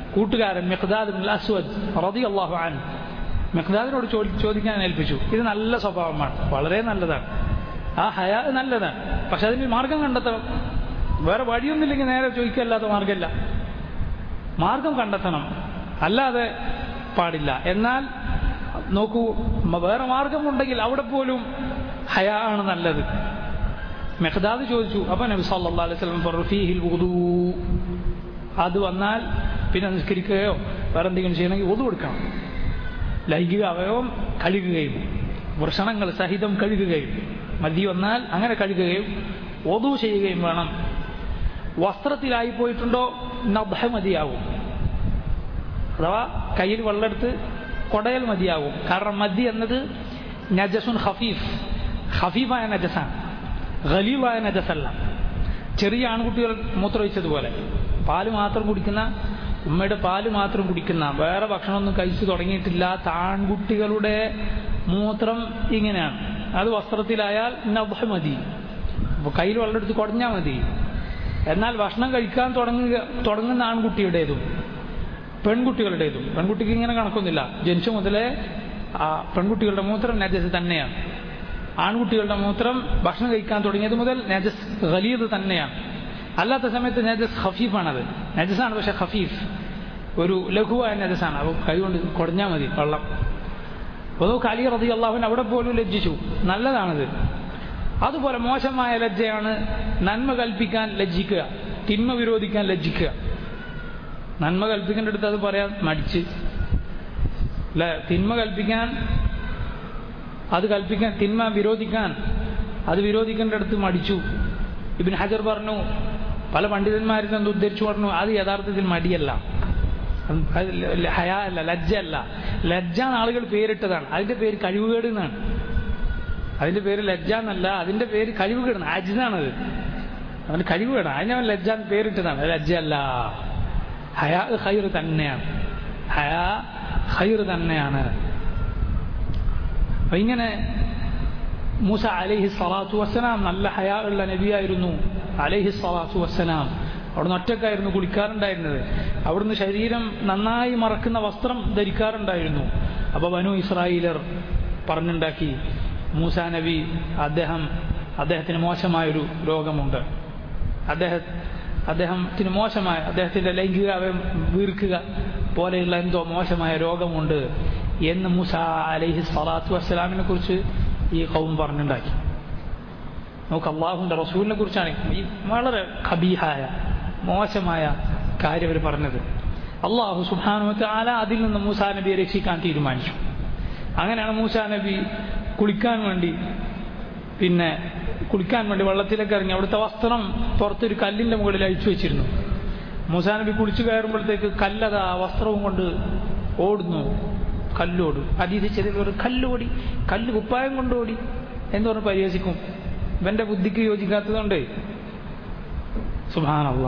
കൂട്ടുകാരൻ മെഹ്ദാദ് ബിൻ അസ്വദ് റതി അള്ളാഹു ആൻ മെഹ്ദാദിനോട് ചോദിക്കാൻ ഏൽപ്പിച്ചു ഇത് നല്ല സ്വഭാവമാണ് വളരെ നല്ലതാണ് ആ ഹയാ നല്ലതാണ് പക്ഷെ അതിന് മാർഗം കണ്ടെത്തണം വേറെ വഴിയൊന്നുമില്ലെങ്കിൽ നേരെ ചോദിക്കല്ലാത്ത മാർഗമില്ല മാർഗം കണ്ടെത്തണം അല്ലാതെ പാടില്ല എന്നാൽ നോക്കൂ വേറെ മാർഗമുണ്ടെങ്കിൽ അവിടെ പോലും ഹയാ ആണ് നല്ലത് മെഹദാദ് ചോദിച്ചു അപ്പൊ നബി സല്ലാ അലൈഹി സ്വലം പറഞ്ഞു ഫീഹിൽ ഉദൂ അത് വന്നാൽ പിന്നെ നിസ്കരിക്കുകയോ വേറെ എന്തെങ്കിലും ചെയ്യണമെങ്കിൽ ഒതു കൊടുക്കണം ലൈംഗിക അവയവം കഴുകുകയും വൃഷണങ്ങൾ സഹിതം കഴുകുകയും മതി വന്നാൽ അങ്ങനെ കഴുകുകയും ഒതു ചെയ്യുകയും വേണം വസ്ത്രത്തിലായി പോയിട്ടുണ്ടോ നഭ മതിയാവും അഥവാ കയ്യിൽ വെള്ളമെടുത്ത് കൊടയൽ മതിയാവും കാരണം മതി എന്നത് നജസുൻ ഹഫീഫ് ഹഫീഫായ നജസാണ് ഖലീവായ നജസല്ല ചെറിയ ആൺകുട്ടികൾ മൂത്രമൊഴിച്ചതുപോലെ പാല് മാത്രം കുടിക്കുന്ന ഉമ്മയുടെ പാല് മാത്രം കുടിക്കുന്ന വേറെ ഭക്ഷണമൊന്നും കഴിച്ചു തുടങ്ങിയിട്ടില്ലാത്ത ആൺകുട്ടികളുടെ മൂത്രം ഇങ്ങനെയാണ് അത് വസ്ത്രത്തിലായാൽ നഭ മതി അപ്പോൾ കയ്യിൽ വെള്ളമെടുത്ത് കുടഞ്ഞാൽ മതി എന്നാൽ ഭക്ഷണം കഴിക്കാൻ തുടങ്ങുക തുടങ്ങുന്ന ആൺകുട്ടിയുടേതും പെൺകുട്ടികളുടേതും പെൺകുട്ടിക്ക് ഇങ്ങനെ കണക്കൊന്നുമില്ല ജനിച്ചു മുതലേ ആ പെൺകുട്ടികളുടെ മൂത്രം നജസ് തന്നെയാണ് ആൺകുട്ടികളുടെ മൂത്രം ഭക്ഷണം കഴിക്കാൻ തുടങ്ങിയത് മുതൽ നജസ് ഖലീദ് തന്നെയാണ് അല്ലാത്ത സമയത്ത് നജസ് ഹഫീഫാണത് നജസാണ് പക്ഷെ ഹഫീഫ് ഒരു ലഘുവായ നജസാണ് അപ്പോൾ കൈകൊണ്ട് കുടഞ്ഞാൽ മതി വെള്ളം അപ്പോൾ കലി റതി അള്ളാഹുവിൻ അവിടെ പോലും ലജ്ജിച്ചു നല്ലതാണിത് അതുപോലെ മോശമായ ലജ്ജയാണ് നന്മ കൽപ്പിക്കാൻ ലജ്ജിക്കുക തിന്മ വിരോധിക്കാൻ ലജ്ജിക്കുക നന്മ കൽപ്പിക്കേണ്ട അടുത്ത് അത് പറയാൻ മടിച്ച് അല്ലെ തിന്മ കൽപ്പിക്കാൻ അത് കൽപ്പിക്കാൻ തിന്മ വിരോധിക്കാൻ അത് വിരോധിക്കേണ്ട അടുത്ത് മടിച്ചു ഇബിൻ ഹജർ പറഞ്ഞു പല പണ്ഡിതന്മാരിൽ നിന്ന് ഉദ്ധരിച്ചു പറഞ്ഞു അത് യഥാർത്ഥത്തിൽ മടിയല്ല ഹയ അല്ല ലജ്ജ അല്ല ലജ്ജ ആളുകൾ പേരിട്ടതാണ് അതിന്റെ പേര് കഴിവുകേട് എന്നാണ് അതിന്റെ പേര് ലജ്ജ എന്നല്ല അതിന്റെ പേര് കഴിവുകേടാണ് അജിതാണത് അവന് കഴിവുകേടാണ് അതിനവൻ ലജ്ജ എന്ന് പേരിട്ടതാണ് ലജ്ജ അല്ല ഹയാ ഹൈർ തന്നെയാണ് ഹയാ ഹൈർ തന്നെയാണ് അപ്പൊ ഇങ്ങനെ മൂസ അലൈഹി സ്വലാത്തു വസ്സലാം നല്ല ഹയാ ഉള്ള നബിയായിരുന്നു അലൈഹി സ്വലാത്തു വസ്സലാം അവിടുന്ന് ഒറ്റക്കായിരുന്നു കുളിക്കാറുണ്ടായിരുന്നത് അവിടുന്ന് ശരീരം നന്നായി മറക്കുന്ന വസ്ത്രം ധരിക്കാറുണ്ടായിരുന്നു അപ്പൊ ബനു ഇസ്രായേലർ പറഞ്ഞുണ്ടാക്കി മൂസ നബി അദ്ദേഹം അദ്ദേഹത്തിന് മോശമായൊരു രോഗമുണ്ട് അദ്ദേഹം അദ്ദേഹത്തിന് മോശമായ അദ്ദേഹത്തിന്റെ ലൈംഗിക അവയം വീർക്കുക പോലെയുള്ള എന്തോ മോശമായ രോഗമുണ്ട് എന്ന് മൂസ അലൈഹി സ്വലാത്തു വസ്സലാമിനെ കുറിച്ച് ഈ കൗം പറഞ്ഞുണ്ടാക്കി നമുക്ക് അള്ളാഹുവിന്റെ റസൂലിനെ കുറിച്ചാണ് ഈ വളരെ ഖബീഹായ മോശമായ കാര്യം അവർ പറഞ്ഞത് അള്ളാഹു സുബാനുവത്ത് ആല അതിൽ നിന്ന് മൂസാ നബിയെ രക്ഷിക്കാൻ തീരുമാനിച്ചു അങ്ങനെയാണ് മൂസാ നബി കുളിക്കാൻ വേണ്ടി പിന്നെ കുളിക്കാൻ വേണ്ടി വെള്ളത്തിലേക്ക് ഇറങ്ങി അവിടുത്തെ വസ്ത്രം പുറത്തൊരു കല്ലിന്റെ മുകളിൽ അഴിച്ചു വെച്ചിരുന്നു മൂസാ നബി കുളിച്ചു കയറുമ്പോഴത്തേക്ക് കല്ലത ആ വസ്ത്രവും കൊണ്ട് ഓടുന്നു കല്ലോടും അതീതി ചെറിയ കല്ലോടി കല്ല് കുപ്പായം കൊണ്ടോടി എന്ന് പറഞ്ഞ് പരിഹസിക്കും ഇവന്റെ ബുദ്ധിക്ക് യോജിക്കാത്തതുകൊണ്ട് സുഭാനല്ല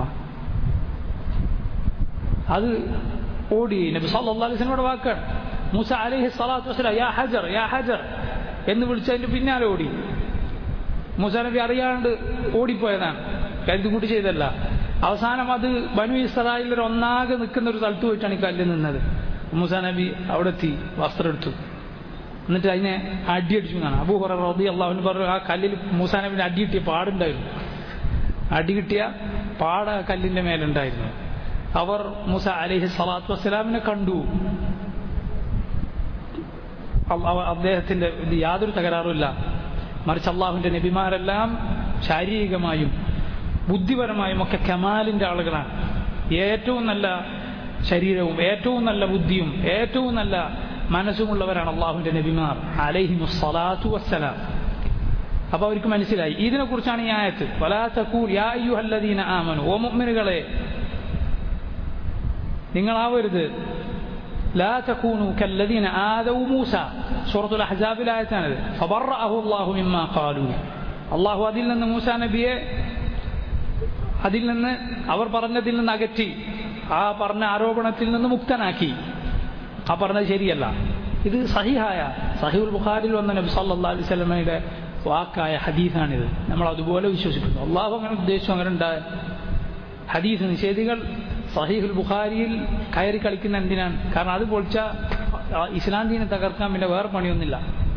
അത് ഓടി നബി സല്ലല്ലാഹു അലൈഹി വസല്ലമയുടെ വാക്കാണ് മൂസ അലൈഹി സ്വലാത്തു വസ്സലാം യാ ഹജർ യാ ഹജർ എന്ന് വിളിച്ചതിന്റെ പിന്നാലെ ഓടി മൂസ നബി അറിയാണ്ട് ഓടിപ്പോയതാണ് കരുതി കൂട്ടി ചെയ്തല്ല അവസാനം അത് ബനു ഇസ്രായേലിൽ ഒന്നാകെ നിൽക്കുന്ന ഒരു സ്ഥലത്ത് പോയിട്ടാണ് ഈ കല്ല് നിന്നത് മൂസ നബി അവിടെ എത്തി വസ്ത്രം എടുത്തു എന്നിട്ട് അതിനെ അടിയടിച്ചു എന്നാണ് അബൂ ഹുറ റബി അള്ളാഹുവിന് പറഞ്ഞു ആ കല്ലിൽ മൂസാ നബിന് അടി കിട്ടിയ പാടുണ്ടായിരുന്നു അടി കിട്ടിയ പാട ആ കല്ലിന്റെ മേലുണ്ടായിരുന്നു അവർ മൂസ അലൈഹി സ്വലാത്തു വസ്സലാമിനെ കണ്ടു അദ്ദേഹത്തിന്റെ ഇത് യാതൊരു തകരാറുമില്ല മറിച്ച് അള്ളാഹുവിന്റെ നബിമാരെല്ലാം ശാരീരികമായും ബുദ്ധിപരമായും ഒക്കെ കമാലിന്റെ ആളുകളാണ് ഏറ്റവും നല്ല ശരീരവും ഏറ്റവും നല്ല ബുദ്ധിയും ഏറ്റവും നല്ല മനസ്സുമുള്ളവരാണ് അള്ളാഹുവിന്റെ നബിമാർ അലൈഹി മുസ്സലാത്തു വസ്സലാം അപ്പൊ അവർക്ക് മനസ്സിലായി ഇതിനെ കുറിച്ചാണ് ഈ ആയത്ത് വലാത്തക്കൂൽ യാ അയ്യുഹല്ലദീന ആമനു ഓ മുഅ്മിനുകളെ നിങ്ങളാവരുത് لا تكونوا كالذين آذوا موسى سورة الأحزاب الآية فبرأه الله مما قالوا അള്ളാഹു അതിൽ നിന്ന് മൂസ നബിയെ അതിൽ നിന്ന് അവർ പറഞ്ഞതിൽ നിന്ന് അകറ്റി ആ പറഞ്ഞ ആരോപണത്തിൽ നിന്ന് മുക്തനാക്കി ആ പറഞ്ഞത് ശരിയല്ല ഇത് സഹിഹായ സഹിഉൽ ബുഖാരിൽ വന്ന നബി സല്ലാ അലൈഹി സ്വലമയുടെ വാക്കായ ഹദീസാണിത് നമ്മൾ അതുപോലെ വിശ്വസിക്കുന്നു അള്ളാഹു അങ്ങനെ ഉദ്ദേശിച്ചു അങ്ങനെ ഉണ്ടായ ഹദീസ് നിഷേധികൾ സഹീഹുൽ ബുഖാരിയിൽ കയറി കളിക്കുന്ന എന്തിനാണ് കാരണം അത് പൊളിച്ച ഇസ്ലാം ദീനെ തകർക്കാൻ പിന്നെ വേറെ പണിയൊന്നുമില്ല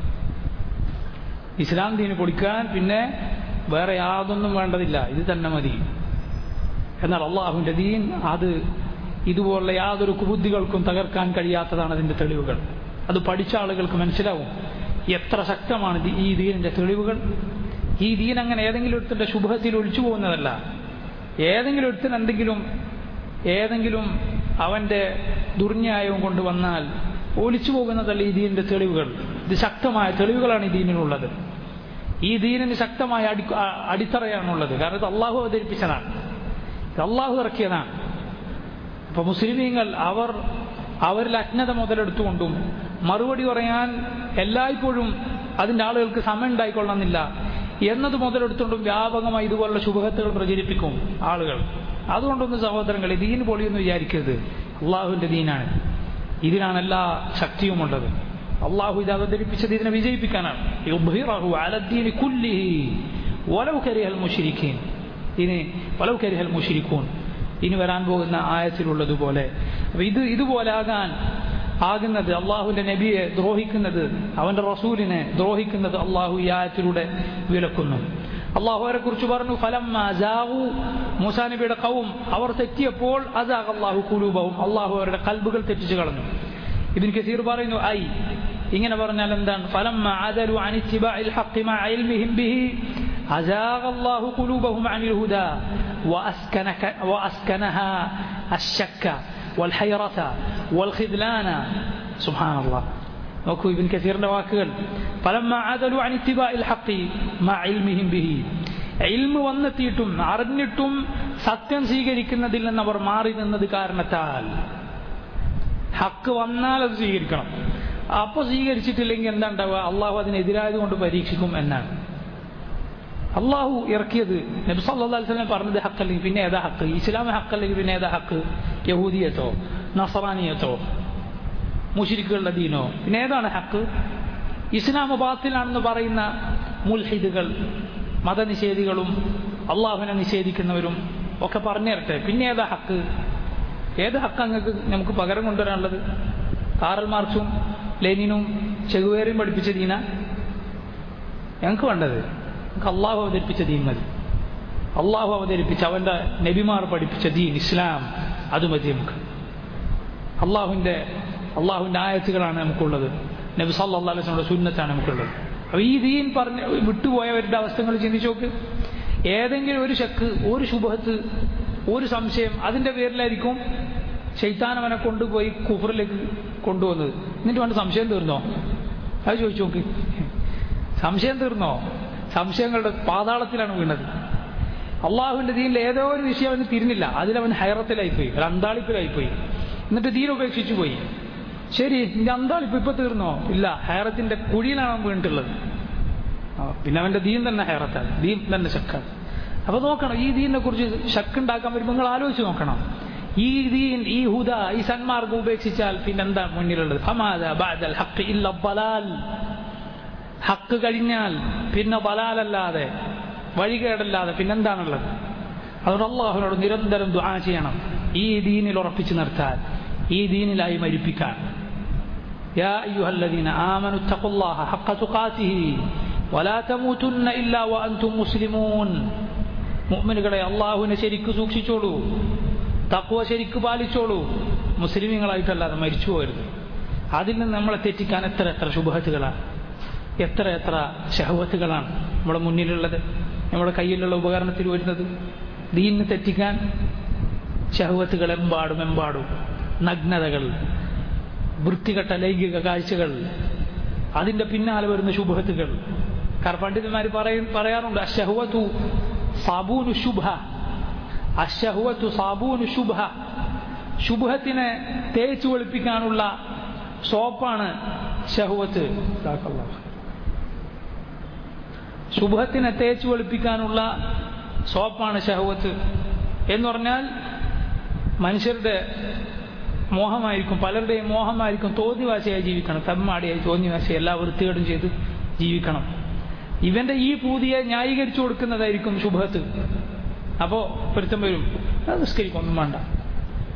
ഇസ്ലാം ദീന് പൊളിക്കാൻ പിന്നെ വേറെ യാതൊന്നും വേണ്ടതില്ല ഇത് തന്നെ മതി എന്നാൽ അള്ളാഹുവിൻ്റെ ദീൻ അത് ഇതുപോലുള്ള യാതൊരു കുബുദ്ധികൾക്കും തകർക്കാൻ കഴിയാത്തതാണ് അതിൻ്റെ തെളിവുകൾ അത് പഠിച്ച ആളുകൾക്ക് മനസ്സിലാവും എത്ര ശക്തമാണ് ഈ ദീനിൻ്റെ തെളിവുകൾ ഈ ദീൻ അങ്ങനെ ഏതെങ്കിലും ഒരുത്തിൻ്റെ ശുഭത്തിൽ ഒഴിച്ചു പോകുന്നതല്ല ഏതെങ്കിലും ഒരുത്തിന് എന്തെങ്കിലും ഏതെങ്കിലും അവൻ്റെ ദുർന്യായവും കൊണ്ട് വന്നാൽ ഒലിച്ചു പോകുന്നതല്ല ഈ ദീനിൻ്റെ തെളിവുകൾ ഇത് ശക്തമായ തെളിവുകളാണ് ഈ ദീനിനുള്ളത് ഈ ദീനിന് ശക്തമായ അടി അടിത്തറയാണുള്ളത് കാരണം ഇത് അള്ളാഹു അവതരിപ്പിച്ചതാണ് ഇത് അള്ളാഹു ഇറക്കിയതാണ് അപ്പൊ മുസ്ലിമീങ്ങൾ അവർ അവരിൽ അജ്ഞത മുതലെടുത്തുകൊണ്ടും മറുപടി പറയാൻ എല്ലായ്പ്പോഴും അതിൻ്റെ ആളുകൾക്ക് സമയം ഉണ്ടായിക്കൊള്ളണമെന്നില്ല എന്നത് മുതലെടുത്തുകൊണ്ടും വ്യാപകമായി ഇതുപോലുള്ള ശുഭഹത്തുകൾ പ്രചരിപ്പിക്കും ആളുകൾ അതുകൊണ്ടൊന്ന് സഹോദരങ്ങളെ ദീൻ പൊളിയെന്ന് വിചാരിക്കരുത് അള്ളാഹുവിൻ്റെ ദീനാണ് ഇതിനാണ് എല്ലാ ശക്തിയുമുള്ളത് അള്ളാഹു ഇത് അവതരിപ്പിച്ചത് ഇതിനെ വിജയിപ്പിക്കാനാണ് ഇനി വലവ് കരിഹൽ മുഷിരിക്കൂൻ ഇനി വരാൻ പോകുന്ന ആയത്തിലുള്ളതുപോലെ അപ്പൊ ഇത് ഇതുപോലെ ആകാൻ ആകുന്നത് അള്ളാഹുവിന്റെ നബിയെ ദ്രോഹിക്കുന്നത് അവന്റെ റസൂലിനെ ദ്രോഹിക്കുന്നത് അള്ളാഹു ഈ ആയത്തിലൂടെ വിലക്കുന്നു അള്ളാഹു അവരെ കുറിച്ച് പറഞ്ഞു ഫലം മൂസാ നബിയുടെ കവും അവർ തെറ്റിയപ്പോൾ അതാക് അള്ളാഹു കുലൂബവും അള്ളാഹു അവരുടെ കൽബുകൾ തെറ്റിച്ചു കളഞ്ഞു ഇബിൻ കസീർ പറയുന്നു ഐ ഇങ്ങനെ പറഞ്ഞാൽ എന്താണ് ഫലം عدلوا عن اتباع الحق مع علمهم به أزاغ الله قلوبهم عن الهدى وأسكنك وأسكنها الشك والحيرة والخذلان سبحان الله നോക്കൂ ഇബിൻ കസീറിന്റെ വാക്കുകൾ ഫലമ്മ ആദലു അൻ ഇത്തിബാഇൽ ഹഖി മാ ഇൽമിഹിം ബിഹി ഇൽമ് വന്നെത്തിയിട്ടും അറിഞ്ഞിട്ടും സത്യം സ്വീകരിക്കുന്നതിൽ നിന്ന് അവർ മാറി നിന്നത് കാരണത്താൽ ഹക്ക് വന്നാൽ അത് സ്വീകരിക്കണം അപ്പൊ സ്വീകരിച്ചിട്ടില്ലെങ്കിൽ എന്താ ഉണ്ടാവുക അള്ളാഹു അതിനെതിരായത് കൊണ്ട് പരീക്ഷിക്കും എന്നാണ് അള്ളാഹു ഇറക്കിയത് നബി സല്ലാ വസ്ലം പറഞ്ഞത് ഹക്കല്ലെങ്കിൽ പിന്നെ ഏതാ ഹക്ക് ഇസ്ലാം ഹക്കല്ലെങ്കിൽ പിന്നെ ഏതാ ഹക്ക് യഹൂദിയത്തോ നസറാനിയത്തോ മുഷിരിക്കുകളുടെ ദീനോ പിന്നെ ഏതാണ് ഹക്ക് ഇസ്ലാം ബാത്തിലാണെന്ന് പറയുന്ന മുൽഹിദുകൾ മതനിഷേധികളും അള്ളാഹുവിനെ നിഷേധിക്കുന്നവരും ഒക്കെ പറഞ്ഞു തരട്ടെ പിന്നെ ഏതാ ഹക്ക് ഏത് ഹക്ക് അങ്ങക്ക് നമുക്ക് പകരം കൊണ്ടുവരാനുള്ളത് കാറൽ മാർക്സും ലെനിനും ചെകുവേരയും പഠിപ്പിച്ച ദീന ഞങ്ങൾക്ക് വേണ്ടത് നമുക്ക് അള്ളാഹു അവതരിപ്പിച്ച ദീൻ മതി അള്ളാഹു അവതരിപ്പിച്ച അവൻ്റെ നബിമാർ പഠിപ്പിച്ച ദീൻ ഇസ്ലാം അത് മതി നമുക്ക് അള്ളാഹുവിൻ്റെ അള്ളാഹുവിൻ്റെ ആയത്തുകളാണ് നമുക്കുള്ളത് നബി സല്ലാ അലൈഹിയുടെ സുന്നത്താണ് നമുക്കുള്ളത് അപ്പോൾ ഈ ദീൻ പറഞ്ഞ് വിട്ടുപോയവരുടെ അവസ്ഥകൾ ചിന്തിച്ചു നോക്ക് ഏതെങ്കിലും ഒരു ശക്ക് ഒരു ശുഭത്ത് ഒരു സംശയം അതിൻ്റെ പേരിലായിരിക്കും ശൈത്താൻ അവനെ കൊണ്ടുപോയി കുഫറിലേക്ക് കൊണ്ടുവന്നത് എന്നിട്ട് വേണ്ട സംശയം തീർന്നോ അത് ചോദിച്ചു നോക്ക് സംശയം തീർന്നോ സംശയങ്ങളുടെ പാതാളത്തിലാണ് വീണത് അള്ളാഹുവിന്റെ ദീനിൽ ഏതോ ഒരു വിഷയം അവന് തിരിഞ്ഞില്ല അതിലവൻ ഹൈറത്തിലായിപ്പോയി ഒരു അന്താളിപ്പിലായിപ്പോയി എന്നിട്ട് ദീൻ ഉപേക്ഷിച്ചു പോയി ശരി നിന്റെ അന്താളിപ്പ് ഇപ്പൊ തീർന്നോ ഇല്ല ഹൈറത്തിന്റെ കുഴിയിലാണ് അവൻ വീണിട്ടുള്ളത് പിന്നെ അവന്റെ ദീൻ തന്നെ ഹൈറത്താണ് ദീൻ തന്നെ ശക്കാണ് അപ്പൊ നോക്കണം ഈ ദീനിനെ കുറിച്ച് ശക്കുണ്ടാക്കാൻ വരുമ്പോൾ നിങ്ങൾ ആലോചിച്ച് നോക്കണം ഈ ദീൻ ഈ ഹുദ ഈ സന്മാർഗം ഉപേക്ഷിച്ചാൽ പിന്നെന്താ മുന്നിലുള്ളത് ഹക്ക് കഴിഞ്ഞാൽ പിന്നെ ബലാലല്ലാതെ വഴികേടല്ലാതെ പിന്നെന്താണുള്ളത് അതുകൊണ്ട് അള്ളാഹുവിനോട് നിരന്തരം ദുആ ചെയ്യണം ഈ ദീനിൽ ഉറപ്പിച്ചു നിർത്താൻ ഈ ദീനിലായി മരിപ്പിക്കാൻ يا أيها الذين آمنوا اتقوا الله حق تقاته ولا تموتن إلا وأنتم مسلمون മുഅ്മിനുകളെ അള്ളാഹുവിനെ ശരിക്ക് സൂക്ഷിച്ചോളൂ തക്കുവ ശരിക്ക് പാലിച്ചോളൂ മുസ്ലിമീങ്ങളായിട്ടല്ലാതെ മരിച്ചു പോകരുത് അതിൽ നിന്ന് നമ്മളെ തെറ്റിക്കാൻ എത്ര എത്ര ശുഭഹത്തുകളാണ് എത്ര എത്ര ഷഹവത്തുകളാണ് നമ്മുടെ മുന്നിലുള്ളത് നമ്മുടെ കയ്യിലുള്ള ഉപകരണത്തിൽ വരുന്നത് ദീനിന് തെറ്റിക്കാൻ ഷഹവത്തുകൾ എമ്പാടും എമ്പാടും നഗ്നതകൾ വൃത്തികെട്ട ലൈംഗിക കാഴ്ചകൾ അതിന്റെ പിന്നാലെ വരുന്ന ശുഭഹത്തുകൾ കാരണം പണ്ഡിതന്മാർ പറയും പറയാറുണ്ട് അഷഹുവത്തു സാബൂനു ശുഭ അഷഹുവത്തു സാബൂനു ശുഭ ശുഭത്തിനെ തേച്ചു വെളുപ്പിക്കാനുള്ള സോപ്പാണ് ഷഹുവത്ത് ശുഭത്തിനെ തേച്ചു വെളുപ്പിക്കാനുള്ള സോപ്പാണ് ഷഹുവത്ത് എന്ന് പറഞ്ഞാൽ മനുഷ്യരുടെ മോഹമായിരിക്കും പലരുടെയും മോഹമായിരിക്കും തോന്നിവാശയായി ജീവിക്കണം തമ്മാടിയായി തോന്നിവാശയായി എല്ലാ വൃത്തികേടും ചെയ്ത് ജീവിക്കണം ഇവന്റെ ഈ പൂതിയെ ന്യായീകരിച്ചു കൊടുക്കുന്നതായിരിക്കും ശുഭത്ത് അപ്പോ പൊരുത്തം വരും അത് നിസ്കരിക്കൊന്നും വേണ്ട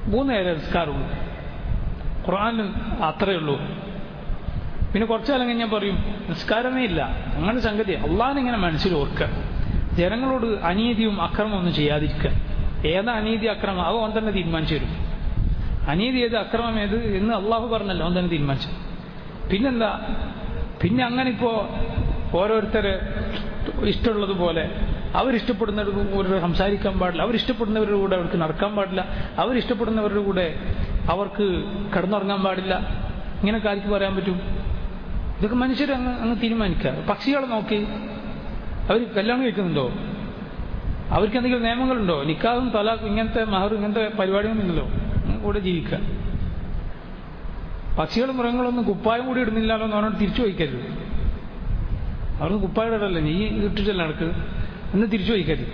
മൂന്ന് നേരം നിസ്കാരമുള്ളൂ ഖുർആാനിൽ അത്രയേ ഉള്ളൂ പിന്നെ കുറച്ചു കാലം കഴിഞ്ഞാൽ പറയും നിസ്കാരമേ ഇല്ല അങ്ങനെ സംഗതി അള്ളാഹിനിങ്ങനെ മനസ്സിൽ ഓർക്കുക ജനങ്ങളോട് അനീതിയും അക്രമവും ഒന്നും ചെയ്യാതിരിക്കുക ഏതാ അനീതി അക്രമം അത് ഓൻ തന്നെ തീരുമാനിച്ചു തരും അനീതി ഏത് അക്രമം ഏത് എന്ന് അള്ളാഹു പറഞ്ഞല്ലോ ഓൻ തന്നെ തീരുമാനിച്ചു പിന്നെന്താ പിന്നെ അങ്ങനെ ഇപ്പോ ഓരോരുത്തരെ ഇഷ്ടമുള്ളതുപോലെ അവരിഷ്ടപ്പെടുന്നവരുടെ സംസാരിക്കാൻ പാടില്ല അവരിഷ്ടപ്പെടുന്നവരുടെ കൂടെ അവർക്ക് നടക്കാൻ പാടില്ല അവരിഷ്ടപ്പെടുന്നവരുടെ കൂടെ അവർക്ക് കിടന്നുറങ്ങാൻ പാടില്ല ഇങ്ങനെയൊക്കെ ആർക്ക് പറയാൻ പറ്റും ഇതൊക്കെ മനുഷ്യർ അങ്ങ് അങ്ങ് തീരുമാനിക്കുക പക്ഷികളെ നോക്കി അവർ കല്യാണം കഴിക്കുന്നുണ്ടോ അവർക്ക് എന്തെങ്കിലും നിയമങ്ങളുണ്ടോ നിക്കാഹും തലാഖും ഇങ്ങനത്തെ മഹറും ഇങ്ങനത്തെ പരിപാടിയൊന്നുമില്ലല്ലോ കൂടെ ജീവിക്കുക പക്ഷികളും മൃഗങ്ങളൊന്നും കുപ്പായം കൂടി ഇടുന്നില്ലല്ലോ എന്ന് പറഞ്ഞാൽ തിരിച്ചു വയ്ക്കരുത് അവർക്ക് കുപ്പായം ഇടല്ലേ നീ ഇട്ടിട്ടല്ല നടക്ക് എന്ന് തിരിച്ചു വയ്ക്കരുത്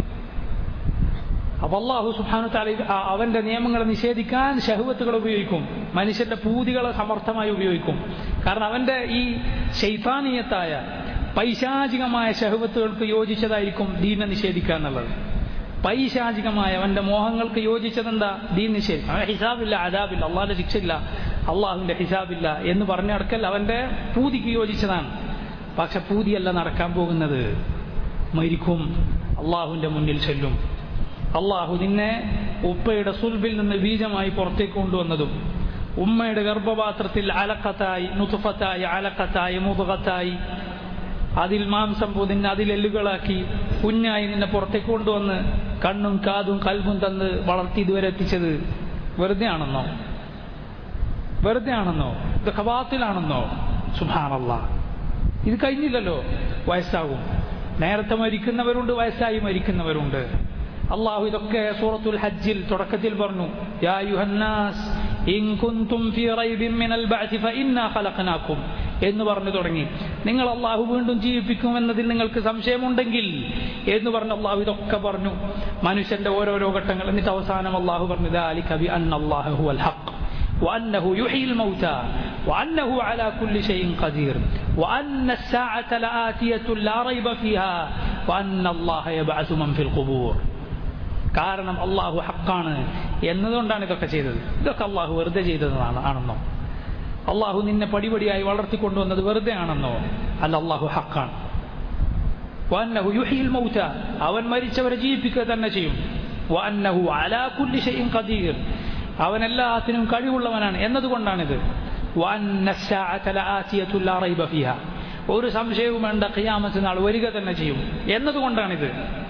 അപ്പൊ അള്ളാഹു സുബാനു താല അവന്റെ നിയമങ്ങളെ നിഷേധിക്കാൻ ഷഹുവത്തുകൾ ഉപയോഗിക്കും മനുഷ്യന്റെ പൂതികളെ സമർത്ഥമായി ഉപയോഗിക്കും കാരണം അവന്റെ ഈ ശൈതാനീയത്തായ പൈശാചികമായ ഷഹുവത്തുകൾക്ക് യോജിച്ചതായിരിക്കും ദീനെ നിഷേധിക്കുക എന്നുള്ളത് പൈശാചികമായ അവന്റെ മോഹങ്ങൾക്ക് യോജിച്ചതെന്താ ദീൻ നിഷേധിക്കും അവൻ ഹിസാബില്ല അതാബില്ല അള്ളാഹിന്റെ ശിക്ഷയില്ല അള്ളാഹുവിന്റെ ഹിസാബില്ല എന്ന് പറഞ്ഞടക്കൽ അവന്റെ പൂതിക്ക് യോജിച്ചതാണ് പക്ഷെ പൂതിയല്ല നടക്കാൻ പോകുന്നത് മരിക്കും അള്ളാഹുവിന്റെ മുന്നിൽ ചെല്ലും അള്ളാഹു നിന്നെ ഉപ്പയുടെ സുൽബിൽ നിന്ന് ബീജമായി പുറത്തേക്ക് കൊണ്ടുവന്നതും ഉമ്മയുടെ ഗർഭപാത്രത്തിൽ അലക്കത്തായി നുതുഫത്തായി അലക്കത്തായി മുതുകത്തായി അതിൽ മാംസം പൊതിഞ്ഞ് അതിൽ എല്ലുകളാക്കി കുഞ്ഞായി നിന്നെ പുറത്തേക്ക് കൊണ്ടുവന്ന് കണ്ണും കാതും കൽബും തന്ന് വളർത്തി ഇതുവരെ എത്തിച്ചത് വെറുതെ ആണെന്നോ വെറുതെ ആണെന്നോ ഇത് ഖബാത്തിലാണെന്നോ സുഭാനല്ല ഇത് കഴിഞ്ഞില്ലല്ലോ വയസ്സാകും നേരത്തെ മരിക്കുന്നവരുണ്ട് വയസ്സായി മരിക്കുന്നവരുണ്ട് അള്ളാഹു ഇതൊക്കെ സൂറത്തുൽ ഹജ്ജിൽ തുടക്കത്തിൽ പറഞ്ഞു യാ യുഹന്നാസ് ഇൻ കുന്തും ഫീ റൈബിൻ മിനൽ ബഅഥി ഫഇന്നാ ഖലഖനാകും എന്ന് പറഞ്ഞു തുടങ്ങി നിങ്ങൾ അള്ളാഹു വീണ്ടും ജീവിപ്പിക്കുമെന്നതിൽ നിങ്ങൾക്ക് സംശയമുണ്ടെങ്കിൽ എന്ന് പറഞ്ഞ് അള്ളാഹു ഇതൊക്കെ പറഞ്ഞു മനുഷ്യന്റെ ഓരോരോ ഘട്ടങ്ങൾ എന്നിട്ട് അവസാനം അള്ളാഹു പറഞ്ഞു ദാലിക ബി അന്നല്ലാഹു ഹുവൽ ഹഖ് وأنه يحيي الموتى وأنه على كل شيء قدير وأن الساعة لآتية لا ريب فيها وأن الله يبعث من في القبور കാരണം അള്ളാഹു ഹക്കാണ് എന്നതുകൊണ്ടാണ് ഇതൊക്കെ ചെയ്തത് ഇതൊക്കെ അള്ളാഹു വെറുതെ ചെയ്തതാണ് ആണെന്നോ അള്ളാഹു നിന്നെ പടിപടിയായി വളർത്തിക്കൊണ്ടുവന്നത് വെറുതെ ആണെന്നോ അല്ല അള്ളാഹു ഹക്കാണ് വന്നഹു യുഹിൽ മൗത അവൻ മരിച്ചവരെ ജീവിപ്പിക്കുക തന്നെ ചെയ്യും വന്നഹു അലാ കുല്ലി ഷൈഇൻ ഖദീർ അവൻ എല്ലാത്തിനും കഴിവുള്ളവനാണ് എന്നതുകൊണ്ടാണിത് വന്ന الساعة لآتية لا ريب فيها ഒരു സംശയവും വേണ്ട ഖിയാമത്ത് നാൾ വരിക തന്നെ ചെയ്യും എന്നതുകൊണ്ടാണിത്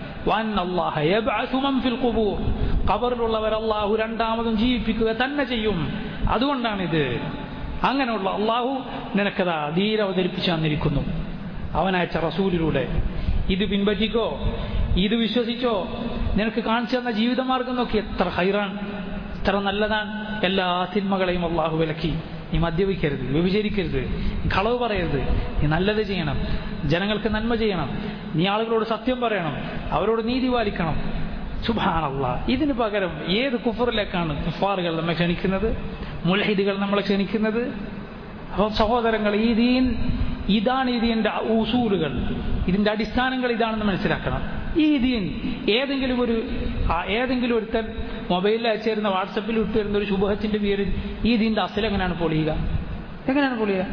ഖബറിലുള്ളവർ അള്ളാഹു രണ്ടാമതും ജീവിപ്പിക്കുക തന്നെ ചെയ്യും അതുകൊണ്ടാണിത് അങ്ങനെയുള്ള അള്ളാഹു നിനക്കതാ ധീര അവതരിപ്പിച്ചു തന്നിരിക്കുന്നു അവനയച്ച റസൂലിലൂടെ ഇത് പിൻപറ്റിക്കോ ഇത് വിശ്വസിച്ചോ നിനക്ക് കാണിച്ചു തന്ന ജീവിതമാർഗം നോക്കി എത്ര ഹൈറാണ് എത്ര നല്ലതാണ് എല്ലാ തിന്മകളെയും അള്ളാഹു വിലക്കി നീ മദ്യപിക്കരുത് വ്യഭിചരിക്കരുത് കളവ് പറയരുത് നീ നല്ലത് ചെയ്യണം ജനങ്ങൾക്ക് നന്മ ചെയ്യണം നീ ആളുകളോട് സത്യം പറയണം അവരോട് നീതി പാലിക്കണം സുഭാനല്ല ഇതിന് പകരം ഏത് കുഫറിലേക്കാണ് കുഫാറുകൾ നമ്മെ ക്ഷണിക്കുന്നത് മുൽഹിദുകൾ നമ്മളെ ക്ഷണിക്കുന്നത് അപ്പോൾ സഹോദരങ്ങൾ ഈ ദീൻ ഇതാണ് ഇതിൻ്റെ ഉസൂലുകൾ ഇതിൻ്റെ അടിസ്ഥാനങ്ങൾ ഇതാണെന്ന് മനസ്സിലാക്കണം ഈ ദീൻ ഏതെങ്കിലും ഒരു ഏതെങ്കിലും ഒരുത്തൻ മൊബൈലിൽ അയച്ചിരുന്ന വാട്സപ്പിൽ ഇട്ടുവരുന്ന ഒരു ശുഭഹത്തിന്റെ പേരിൽ ഈ ദീൻ്റെ അസൽ എങ്ങനെയാണ് പൊളിയുക എങ്ങനെയാണ് പൊളിയുക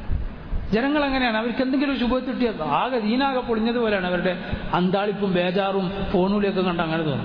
ജനങ്ങൾ എങ്ങനെയാണ് അവർക്ക് എന്തെങ്കിലും ശുഭത്ത് കിട്ടിയാൽ ആകെ ദീനാകെ പൊളിഞ്ഞതുപോലെയാണ് അവരുടെ അന്താളിപ്പും ബേജാറും ഫോണുകളിലൊക്കെ കണ്ട് അങ്ങനെ തോന്നും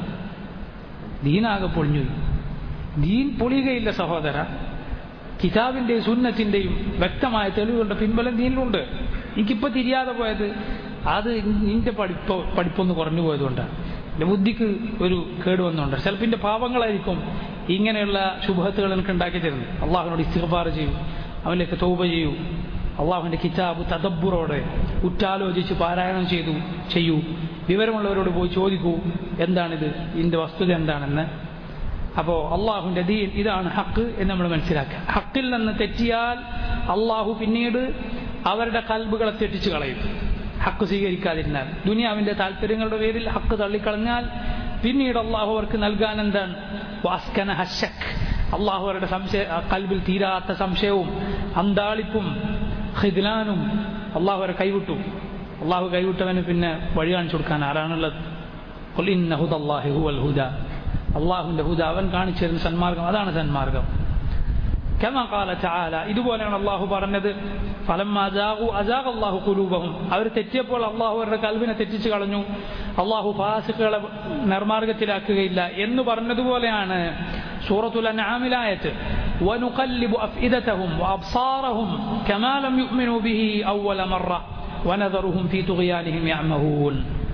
ദീനാകെ പൊളിഞ്ഞു ദീൻ പൊളിയുകയില്ല സഹോദര കിതാബിന്റെയും സുന്നത്തിന്റെയും വ്യക്തമായ തെളിവുകളുടെ പിൻബലം ദീനിലുണ്ട് എനിക്കിപ്പോൾ തിരിയാതെ പോയത് അത് നിന്റെ പഠിപ്പ് പഠിപ്പൊന്ന് കുറഞ്ഞു പോയതുകൊണ്ടാണ് എൻ്റെ ബുദ്ധിക്ക് ഒരു കേട് വന്നുകൊണ്ട് ചിലപ്പിൻ്റെ പാപങ്ങളായിരിക്കും ഇങ്ങനെയുള്ള ശുഭത്തുകൾ എനിക്ക് ഉണ്ടാക്കി തരുന്നത് അള്ളാഹുനോട് ഇസ്തിഫാർ ചെയ്യൂ അവനിലേക്ക് തൗബ ചെയ്യൂ അള്ളാഹുവിൻ്റെ കിതാബ് തദബ്ബുറോടെ ഉറ്റാലോചിച്ച് പാരായണം ചെയ്തു ചെയ്യൂ വിവരമുള്ളവരോട് പോയി ചോദിക്കൂ എന്താണിത് ഇതിൻ്റെ വസ്തുത എന്താണെന്ന് അപ്പോൾ അള്ളാഹുവിൻ്റെ ദീൻ ഇതാണ് ഹക്ക് എന്ന് നമ്മൾ മനസ്സിലാക്കുക ഹക്കിൽ നിന്ന് തെറ്റിയാൽ അള്ളാഹു പിന്നീട് അവരുടെ കൽബുകളെ തെറ്റിച്ച് കളയും ഹക്ക് സ്വീകരിക്കാതിരുന്നാൽ ദുനിയാവിൻ്റെ താല്പര്യങ്ങളുടെ പേരിൽ ഹക്ക് തള്ളിക്കളഞ്ഞാൽ പിന്നീട് അള്ളാഹു അവർക്ക് നൽകാൻ എന്താണ് വാസ്കന ഹഷക് അള്ളാഹു അവരുടെ സംശയ കൽബിൽ തീരാത്ത സംശയവും അന്താളിപ്പും ഹിദ്ലാനും അള്ളാഹു അവരെ കൈവിട്ടു അള്ളാഹു കൈവിട്ടവന് പിന്നെ വഴി കാണിച്ചു കൊടുക്കാൻ ആരാണുള്ളത് അള്ളാഹുവിൻ്റെ ഹുദ അവൻ കാണിച്ചു തരുന്ന സന്മാർഗം അതാണ് സന്മാർഗം كما قال تعالى ഇതുപോലെയാണ് അള്ളാഹു പറഞ്ഞത് ഫലം അജാഖ് അള്ളാഹു കുലൂബഹും അവർ തെറ്റിയപ്പോൾ അള്ളാഹു അവരുടെ കൽവിനെ തെറ്റിച്ചു കളഞ്ഞു അള്ളാഹു ഫാസിഖുകളെ നിർമാർഗത്തിലാക്കുകയില്ല എന്ന് പറഞ്ഞതുപോലെയാണ് സൂറത്തുൽ അൻആമിലായത്ത് ونقلب أفئدتهم وأبصارهم كما لم يؤمنوا به أول مرة ونذرهم في طغيانهم يعمهون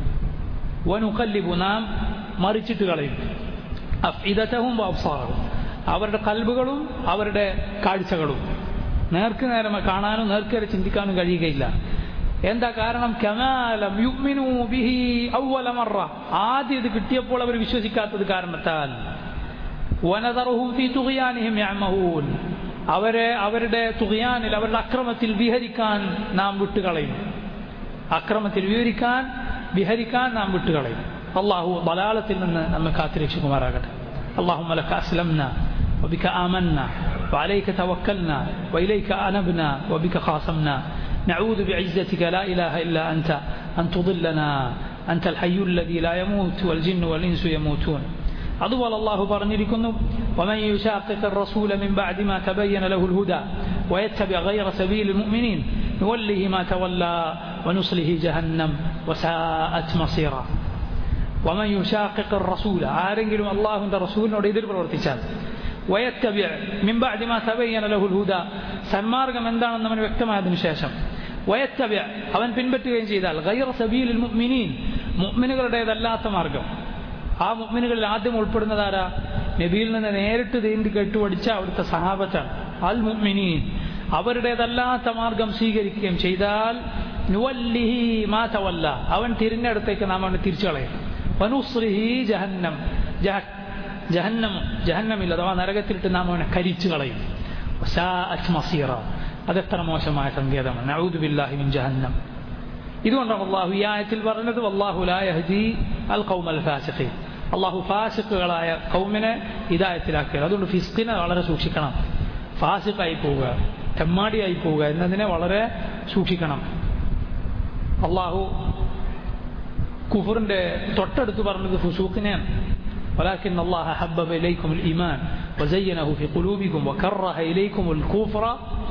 ونقلب നാം മറിച്ചിട്ട് കളയും അഫ്ഇദതഹും വഅബ്സാറഹും അവരുടെ കൽബുകളും അവരുടെ കാഴ്ചകളും നേർക്ക് നേരെ കാണാനും നേർക്കേറെ ചിന്തിക്കാനും കഴിയുകയില്ല എന്താ കാരണം കമാലം യുഗ്മിനു ബിഹി അവ്വല മറ ആദ്യം ഇത് കിട്ടിയപ്പോൾ അവർ വിശ്വസിക്കാത്തത് കാരണത്താൽ വനദറുഹും ഫീ തുഖിയാനിഹിം യഅമഹൂൻ അവരെ അവരുടെ തുഖിയാനിൽ അവരുടെ അക്രമത്തിൽ വിഹരിക്കാൻ നാം വിട്ടുകളയും അക്രമത്തിൽ വിവരിക്കാൻ വിഹരിക്കാൻ നാം വിട്ടുകളയും അള്ളാഹു ബലാലത്തിൽ നിന്ന് നമ്മെ കാത്തിരക്ഷിക്കുമാറാകട്ടെ اللهم لك أسلمنا وبك آمنا وعليك توكلنا وإليك أنبنا وبك خاصمنا نعوذ بعزتك لا إله إلا أنت أن تضلنا أنت الحي الذي لا يموت والجن والإنس يموتون അതുപോലെ അള്ളാഹു പറഞ്ഞിരിക്കുന്നു ومن يشاقق الرسول من بعد ما تبين له الهدى ويتبع غير سبيل المؤمنين نوله ما تولى ونصله جهنم وساءت مصيرا ومن يشاقق الرسول ആരെങ്കിലും അള്ളാഹുവിന്റെ റസൂലിനോട് എതിർ പ്രവർത്തിച്ചാൽ വയത്തബിയ മിൻ ബഅദി മാ തബയ്യന ലഹുൽ ഹുദ സന്മാർഗം എന്താണെന്ന് അവന് വ്യക്തമായതിനു ശേഷം വയത്തബിയ അവൻ പിൻപറ്റുകയും ചെയ്താൽ ഗൈറ സബീലുൽ മുഅ്മിനീൻ മുഅ്മിനുകളുടേതല്ലാത്ത മാർഗം ആ മുഅ്മിനുകളിൽ ആദ്യം ഉൾപ്പെടുന്നത് ആരാ നബിയിൽ നിന്ന് നേരിട്ട് തീണ്ടി കേട്ടുപഠിച്ച അവിടുത്തെ സഹാബത്താണ് അൽ മുഅ്മിനീൻ അവരുടേതല്ലാത്ത മാർഗം സ്വീകരിക്കുകയും ചെയ്താൽ നുവല്ലിഹി മാ തവല്ല അവൻ തിരിഞ്ഞടുത്തേക്ക് നാം അവനെ തിരിച്ചു കളയും വനുസ്രിഹി ജഹന്നം ജഹ ജഹന്നം ജഹന്നമിൽ അഥവാ നരകത്തിലിട്ട് നാം അവനെ കരിച്ചു കളയും മസീറ അതെത്ര മോശമായ സങ്കേതമാണ് നഊദു ബില്ലാഹി മിൻ ജഹന്നം ഇതുകൊണ്ടാണ് അള്ളാഹു ഈ ആയത്തിൽ പറഞ്ഞത് വല്ലാഹു ലാ യഹ്ദി അൽ ഖൗമൽ ഫാസിഖീൻ അള്ളാഹു ഫാസിഖുകളായ കൗമിനെ ഹിദായത്തിലാക്കുക അതുകൊണ്ട് ഫിസ്കിനെ വളരെ സൂക്ഷിക്കണം ഫാസിഖായി പോവുക തെമ്മാടിയായി പോവുക എന്നതിനെ വളരെ സൂക്ഷിക്കണം അള്ളാഹു കുഫറിന്റെ തൊട്ടടുത്ത് പറഞ്ഞത് ഫുസൂഖിനെയാണ് ولكن الله حبب إليكم الإيمان وزينه في قلوبكم وكره إليكم الكفر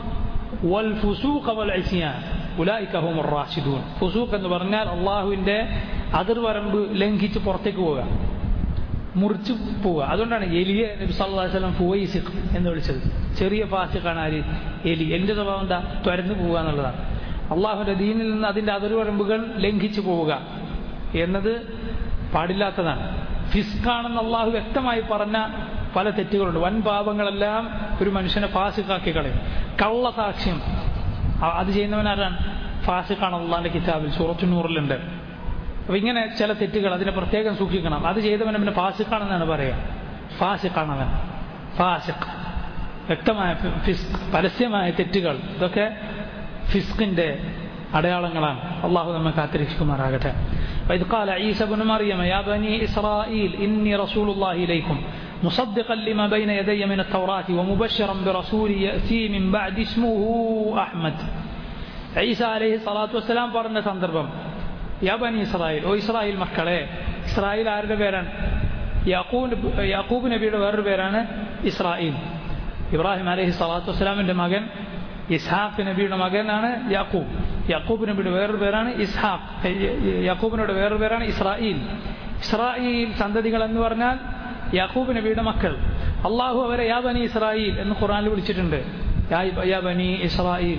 والفسوق والعصيان ഉലായിക്ക ഹും റാഷിദൂൻ ഫുസൂഖ് എന്ന് പറഞ്ഞാൽ അള്ളാഹുവിൻ്റെ അതിർവരമ്പ് ലംഘിച്ച് പുറത്തേക്ക് പോവുക മുറിച്ച് പോവുക അതുകൊണ്ടാണ് എലിയെ നബി സല്ലല്ലാഹു അലൈഹി വസല്ലം ഫുവൈസിഖ് എന്ന് വിളിച്ചത് ചെറിയ ഫാസിഖാണ് ആര് എലി എൻ്റെ സ്വഭാവം എന്താ തുരന്നു പോവുക എന്നുള്ളതാണ് അള്ളാഹുവിൻ്റെ ദീനിൽ നിന്ന് അതിൻ്റെ അതിർവരമ്പുകൾ ലംഘിച്ചു പോവുക എന്നത് പാടില്ലാത്തതാണ് ഫിസ്കാണെന്ന് അള്ളാഹു വ്യക്തമായി പറഞ്ഞ പല തെറ്റുകളുണ്ട് വൻ പാപങ്ങളെല്ലാം ഒരു മനുഷ്യനെ ഫാസിഖാക്കി കളയും കള്ളസാക്ഷ്യം അത് ചെയ്യുന്നവൻ ആരാണ് ഫാസിഖാണ് അള്ളാന്റെ കിതാബിൽ സൂറത്തു നൂറിലുണ്ട് അപ്പൊ ഇങ്ങനെ ചില തെറ്റുകൾ അതിനെ പ്രത്യേകം സൂക്ഷിക്കണം അത് ചെയ്തവൻ പിന്നെ ഫാസിഖാണെന്നാണ് പറയുക ഫാസിഖാണവൻ ഫാസിഖ് വ്യക്തമായ ഫിസ്ക് പരസ്യമായ തെറ്റുകൾ ഇതൊക്കെ ഫിസ്കിന്റെ അടയാളങ്ങളാണ് അള്ളാഹു നമ്മെ കാത്തിരക്ഷിക്കുമാറാകട്ടെ وإذ قال عيسى بن مريم يا بني إسرائيل إني رسول الله إليكم مصدقا لما بين يدي من التوراة ومبشرا برسول يأتي من بعد اسمه أحمد عيسى عليه الصلاة والسلام പറഞ്ഞ സന്ദർഭം യാ ബനി ഇസ്രായേൽ ഓ ഇസ്രായേൽ മക്കളെ ഇസ്രായേൽ ആരുടെ പേരാണ് യാക്കൂബ് യാക്കൂബ് നബിയുടെ വേറൊരു പേരാണ് ഇസ്രായേൽ ഇബ്രാഹിം അലഹി സ്വലാത്തു വസ്സലാമിൻ്റെ മകൻ ഇസ്ഹാഖ് നബിയുടെ മകനാണ് യാക്കൂബ് യാക്കൂബ് നബിയുടെ വേറൊരു പേരാണ് ഇസ്ഹാഖ് യാക്കൂബിനോട് വേറൊരു പേരാണ് ഇസ്രായേൽ ഇസ്രായേൽ സന്തതികൾ എന്ന് പറഞ്ഞാൽ യാക്കൂബ് നബിയുടെ മക്കൾ അള്ളാഹു അവരെ യാ ബനി ഇസ്രായേൽ എന്ന് ഖുറാനിൽ വിളിച്ചിട്ടുണ്ട് യാ ബനി ഇസ്രായേൽ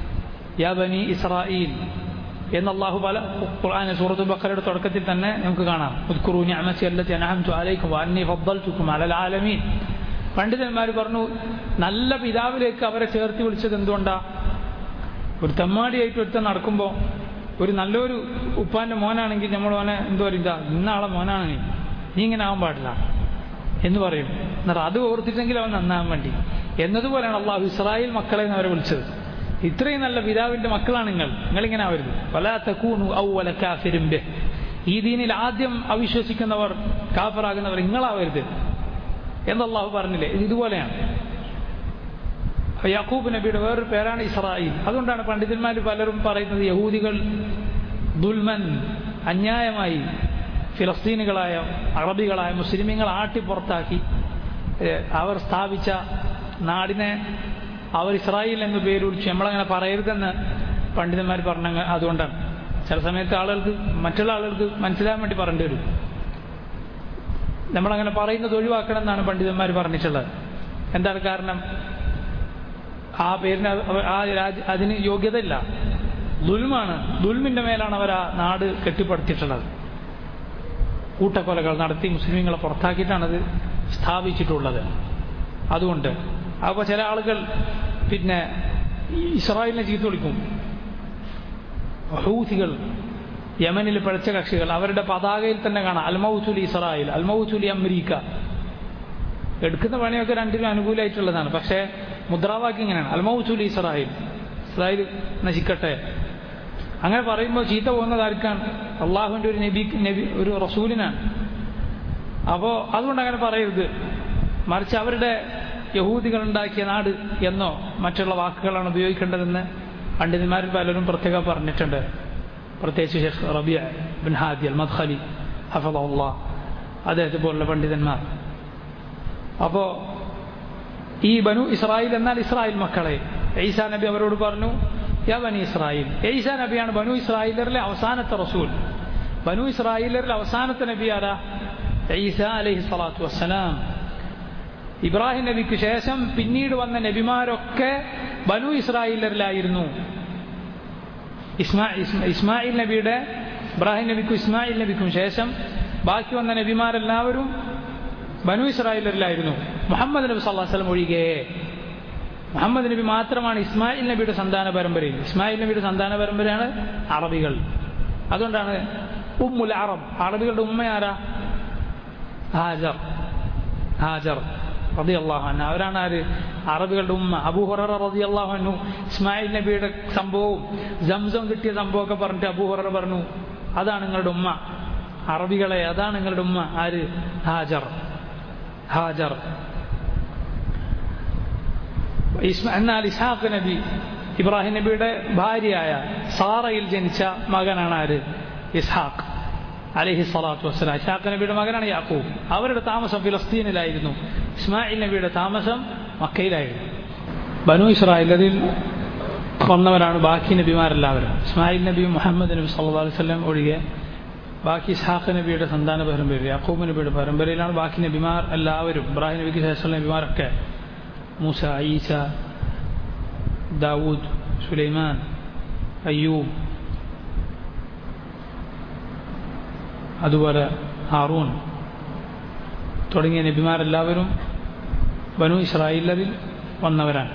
യാ ബനി ഇസ്രായേൽ എന്ന് അള്ളാഹു പല ഖുർആൻ സൂറത്ത് ബക്കറയുടെ തുടക്കത്തിൽ തന്നെ നമുക്ക് കാണാം ഉദ്കുറു നിഅമതി അല്ലത്തി അൻഅംതു അലൈക്കും വഅന്നി ഫദ്ദൽതുക്കും അലൽ ആലമീൻ പണ്ഡിതന്മാർ പറഞ്ഞു നല്ല പിതാവിലേക്ക് അവരെ ചേർത്ത് വിളിച്ചത് എന്തുകൊണ്ടാ ഒരു തെമ്മാടിയായിട്ട് ഒരുത്തൻ നടക്കുമ്പോൾ ഒരു നല്ലൊരു ഉപ്പാന്റെ മോനാണെങ്കിൽ നമ്മൾ അവനെ എന്തോ ഇതാ ഇന്നാളെ മോനാണ് നീ നീ ഇങ്ങനെ ആവാൻ പാടില്ല എന്ന് പറയും എന്നിട്ട് അത് ഓർത്തിട്ടെങ്കിൽ അവൻ നന്നാകാൻ വേണ്ടി എന്നതുപോലെയാണ് അള്ളാഹു ഇസ്രായേൽ മക്കളെ എന്ന് അവരെ വിളിച്ചത് ഇത്രയും നല്ല പിതാവിന്റെ മക്കളാണ് നിങ്ങൾ നിങ്ങളിങ്ങനെ ആവരുത് വലാത്തക്കൂണു ഔവല കാഫിരിമ്പെ ഈ ദീനിൽ ആദ്യം അവിശ്വസിക്കുന്നവർ കാഫറാകുന്നവർ നിങ്ങളാവരുത് എന്ന് അള്ളാഹു പറഞ്ഞില്ലേ ഇത് ഇതുപോലെയാണ് യാക്കൂബ് നബിയുടെ വേറൊരു പേരാണ് ഇസ്രായേൽ അതുകൊണ്ടാണ് പണ്ഡിതന്മാർ പലരും പറയുന്നത് യഹൂദികൾ ദുൽമൻ അന്യായമായി ഫിലസ്തീനുകളായ അറബികളായ മുസ്ലിമീങ്ങൾ ആട്ടി പുറത്താക്കി ഏഹ് അവർ സ്ഥാപിച്ച നാടിനെ അവർ ഇസ്രായേൽ എന്ന പേര് വിളിച്ചു നമ്മളങ്ങനെ പറയരുതെന്ന് പണ്ഡിതന്മാർ പറഞ്ഞ അതുകൊണ്ടാണ് ചില സമയത്ത് ആളുകൾക്ക് മറ്റുള്ള ആളുകൾക്ക് മനസ്സിലാകാൻ വേണ്ടി പറയേണ്ടി വരും നമ്മളങ്ങനെ പറയുന്നത് ഒഴിവാക്കണം എന്നാണ് പണ്ഡിതന്മാർ പറഞ്ഞിട്ടുള്ളത് എന്താണ് കാരണം ആ പേരിന് അവ- ആ രാജ്യ അതിന് യോഗ്യതയില്ല ദുൽമാണ് ദുൽമിന്റെ മേലാണ് അവർ ആ നാട് കെട്ടിപ്പടുത്തിട്ടുള്ളത് കൂട്ടക്കൊലകൾ നടത്തി മുസ്ലിമീങ്ങളെ പുറത്താക്കിയിട്ടാണത് സ്ഥാപിച്ചിട്ടുള്ളത് അതുകൊണ്ട് അപ്പോൾ ചില ആളുകൾ പിന്നെ ഈ ഇസ്രായേലിനെ ചീത്ത വിളിക്കും ഹൂസികൾ യമനിൽ പിഴച്ച കക്ഷികൾ അവരുടെ പതാകയിൽ തന്നെ കാണാം അൽമൗസുലി ഇസ്രായേൽ അൽമൗസുലി അമേരിക്ക എടുക്കുന്ന പണിയൊക്കെ രണ്ടിനും അനുകൂലമായിട്ടുള്ളതാണ് പക്ഷേ മുദ്രാവാക്യം ഇങ്ങനെയാണ് അൽമൗസുലി ഇസ്രായേൽ ഇസ്രായേൽ നശിക്കട്ടെ അങ്ങനെ പറയുമ്പോൾ ചീത്ത പോകുന്നത് ആർക്കാണ് അള്ളാഹുവിൻ്റെ ഒരു നബി നബി ഒരു റസൂലിനാണ് അപ്പോൾ അതുകൊണ്ട് അങ്ങനെ പറയരുത് മറിച്ച് അവരുടെ യഹൂദികൾ ഉണ്ടാക്കിയ നാട് എന്നോ മറ്റുള്ള വാക്കുകളാണ് ഉപയോഗിക്കേണ്ടതെന്ന് പണ്ഡിതന്മാരിൽ പലരും പ്രത്യേകം പറഞ്ഞിട്ടുണ്ട് പ്രത്യേകിച്ച് ഷെഖ് റബിയ ബിൻ ഹാദി അൽ മദ്ഖലി ഹഫദുള്ള അദ്ദേഹത്തെ പോലുള്ള പണ്ഡിതന്മാർ അപ്പോൾ ഈ ബനു ഇസ്രായേൽ എന്നാൽ ഇസ്രായേൽ മക്കളെ ഈസാ നബി അവരോട് പറഞ്ഞു യാ ബനി ഇസ്രായേൽ ഈസാ നബിയാണ് ബനു ഇസ്രായേലറിലെ അവസാനത്തെ റസൂൽ ബനു ഇസ്രായേലറിലെ അവസാനത്തെ നബി ആരാ ഈസ അലൈഹി സ്വലാത്തു വസ്സലാം ഇബ്രാഹിം നബിക്ക് ശേഷം പിന്നീട് വന്ന നബിമാരൊക്കെ ബനു ഇസ്രായേലറിലായിരുന്നു ഇസ്മാ ഇസ്മ- ഇസ്മായിൽ നബിയുടെ ഇബ്രാഹിം നബിക്കും ഇസ്മായിൽ നബിക്കും ശേഷം ബാക്കി വന്ന നബിമാരെല്ലാവരും ബനു ഇസ്രായേലറിലായിരുന്നു മുഹമ്മദ് നബി സല്ലല്ലാഹു അലൈഹി വസല്ലം ഒഴികെ മുഹമ്മദ് നബി മാത്രമാണ് ഇസ്മായിൽ നബിയുടെ സന്താന പരമ്പരയിൽ ഇസ്മായിൽ നബിയുടെ സന്താന പരമ്പരയാണ് അറബികൾ അതുകൊണ്ടാണ് ഉമ്മുൽ അറബ് അറബികളുടെ ഉമ്മ ആരാ ഹാജർ ഹാജർ റതി അള്ളാഹു അവരാണ് ആര് അറബികളുടെ ഉമ്മ അബൂ ഹുററ റതി അള്ളാഹു ഇസ്മായിൽ നബിയുടെ സംഭവവും സംസം കിട്ടിയ സംഭവമൊക്കെ പറഞ്ഞിട്ട് അബൂ ഹുററ പറഞ്ഞു അതാണ് നിങ്ങളുടെ ഉമ്മ അറബികളെ അതാണ് നിങ്ങളുടെ ഉമ്മ ആര് ഹാജർ ഹാജർ ഇസ്മ- എന്നാൽ ഇസ്ഹാഖ് നബി ഇബ്രാഹിം നബിയുടെ ഭാര്യയായ സാറയിൽ ജനിച്ച മകനാണ് ആര് ഇസ്ഹാഖ് അലഹി സ്വലാത്തു വസ്സലാം ഇസ്ഹാഖ് നബിയുടെ മകനാണ് യാക്കൂബ് അവരുടെ താമസം ഫിലസ്തീനിലായിരുന്നു ഇസ്മായിൽ നബിയുടെ താമസം മക്കയിലായിരുന്നു ബനു ഇസ്രായേലരിൽ വന്നവരാണ് ബാക്കി നബിമാരെല്ലാവരും ഇസ്മായിൽ നബിയും മുഹമ്മദ് നബി സല്ലല്ലാഹു അലൈഹി വസല്ലം ഒഴികെ ബാക്കി ഇസ്ഹാഖ് നബിയുടെ സന്താന പരമ്പരയിൽ യാക്കൂബ് നബിയുടെ പരമ്പരയിലാണ് ബാക്കി നബിമാർ എല്ലാവരും ഇബ്രാഹിം നബിക്ക് ശേഷമുള്ള നബിമാരൊക്കെ മൂസ ഈസ ദാവൂദ് സുലൈമാൻ അയ്യൂബ് അതുപോലെ ഹാറൂൻ തുടങ്ങിയ നബിമാരെല്ലാവരും ബനു ഇസ്രായേലരിൽ വന്നവരാണ്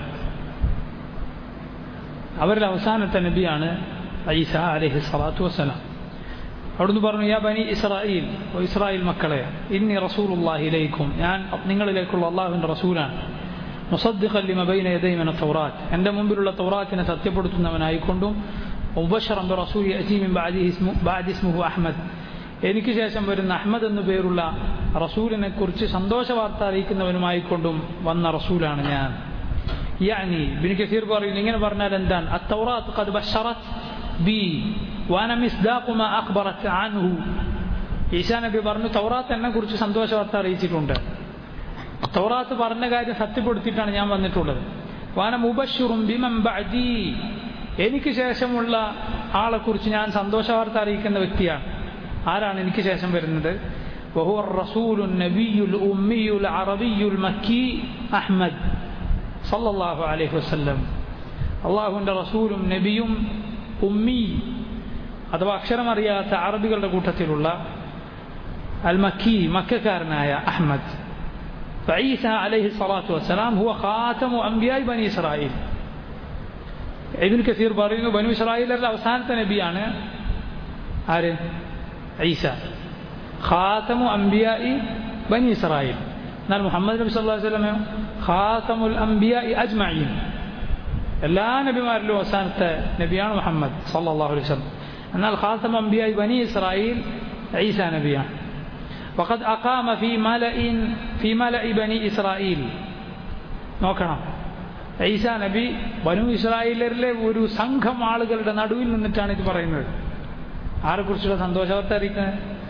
അവരിൽ അവസാനത്തെ നബിയാണ് ഐസ അലഹി സ്വലാത്തു വസ്സലാം അവിടുന്ന് പറഞ്ഞു യാ ബനി ഇസ്രായേൽ ഓ ഇസ്രായേൽ മക്കളെ ഇന്നി റസൂലുള്ളാഹി ഇലൈക്കും ഞാൻ നിങ്ങളിലേക്കുള്ള അള്ളാഹുവിൻ്റെ റസൂലാണ് മുസദ്ദിഖൻ ലിമ ബൈന യദൈ മിന തൗറാത്ത് എൻ്റെ മുമ്പിലുള്ള തൗറാത്തിനെ സത്യപ്പെടുത്തുന്നവനായിക്കൊണ്ടും മുബശ്ശറൻ ബിറസൂലി യഅതി മിൻ ബഅദിഹി ഇസ്മു ബഅദി ഇസ്മുഹു അഹ്മദ് എനിക്ക് ശേഷം വരുന്ന അഹ്മദ് എന്നു പേരുള്ള റസൂലിനെ കുറിച്ച് സന്തോഷ വാർത്ത അറിയിക്കുന്നവനുമായിക്കൊണ്ടും വന്ന റസൂലാണ് ഞാൻ യാനി ബിൻ കസീർ പറയുന്നു ഇങ്ങനെ പറഞ്ഞാൽ എന്താണ് അത്തൗറാത്ത് ഖദ് ബശറത് ബി വാന മിസ്ദാഖു മാ അഖ്ബറത് അൻഹു ഈസാ നബി പറഞ്ഞു തൗറാത്ത് എന്നെ കുറിച്ച് സന്തോഷ വാർത്ത അറിയിച്ചിട്ടുണ്ട് തൗറാത്ത് പറഞ്ഞ കാര്യം സത്യപ്പെടുത്തിയിട്ടാണ് ഞാൻ വന്നിട്ടുള്ളത് വാന മുബഷുറും ബിമം ബഅദി എനിക്ക് ശേഷമുള്ള ആളെക്കുറിച്ച് ഞാൻ സന്തോഷ വാർത്ത അറിയിക്കുന്ന വ്യക്തിയാണ് ആരാണ് എനിക്ക് ശേഷം വരുന്നത് وهو الرسول النبي الأمي العربي المكي أحمد صلى الله عليه وسلم അള്ളാഹുവിൻ്റെ റസൂലും നബിയും ഉമ്മി അഥവാ അക്ഷരമറിയാത്ത അറബികളുടെ കൂട്ടത്തിലുള്ള അൽ മക്കി മക്കാരനായ അഹ്മദ് فعيسى عليه الصلاة والسلام هو خاتم أنبياء بني إسرائيل ابن كثير പറയുന്നു ബനു ഇസ്രായേലരുടെ അവസാനത്തെ നബിയാണ് ആര് ഈസ ഖാത്തമു അംബിയായി ബനി ഇസ്രായേൽ എന്നാൽ മുഹമ്മദ് നബി സല്ലല്ലാഹു അലൈഹി വസല്ലമയോ ഖാത്തമുൽ അംബിയായി അജ്മഈൻ എല്ലാ നബിമാരിലും അവസാനത്തെ നബിയാണ് മുഹമ്മദ് സല്ലല്ലാഹു അലൈഹി വസല്ലം എന്നാൽ ഖാത്തമു അംബിയായി ബനി ഇസ്രായേൽ ഈസ നബിയാണ് وقد أقام في ملأ في ملأ بني إسرائيل നോക്കണം ഈസ നബി ബനു ഇസ്രായേലരിലെ ഒരു സംഘം ആളുകളുടെ നടുവിൽ നിന്നിട്ടാണ് ഇത് പറയുന്നത് ആരെക്കുറിച്ചുള്ള സന്തോഷവാർത്ത അറിയിക്കുന്നത്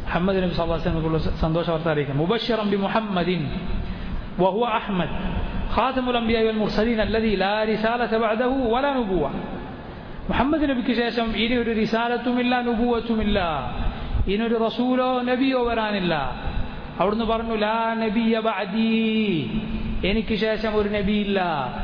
മുഹമ്മദ് നബി സല്ലല്ലാഹു അലൈഹി വസല്ലമക്കുള്ള സന്തോഷ വാർത്ത അറിയിക്കാം മുബശ്ശിറൻ ബി മുഹമ്മദിൻ وهو أحمد خاتم الأنبياء والمرسلين الذي لا رسالة بعده ولا نبوة മുഹമ്മദ് നബിക്ക് ശേഷം ഇനി ഒരു റിസാലത്തുമില്ല നുബൂവത്തുമില്ല ഇനി ഒരു റസൂലോ നബിയോ വരാനില്ല അവിടുന്ന് പറഞ്ഞു ലാ നബിയ ബഅദീ എനിക്ക് ശേഷം ഒരു നബിയില്ല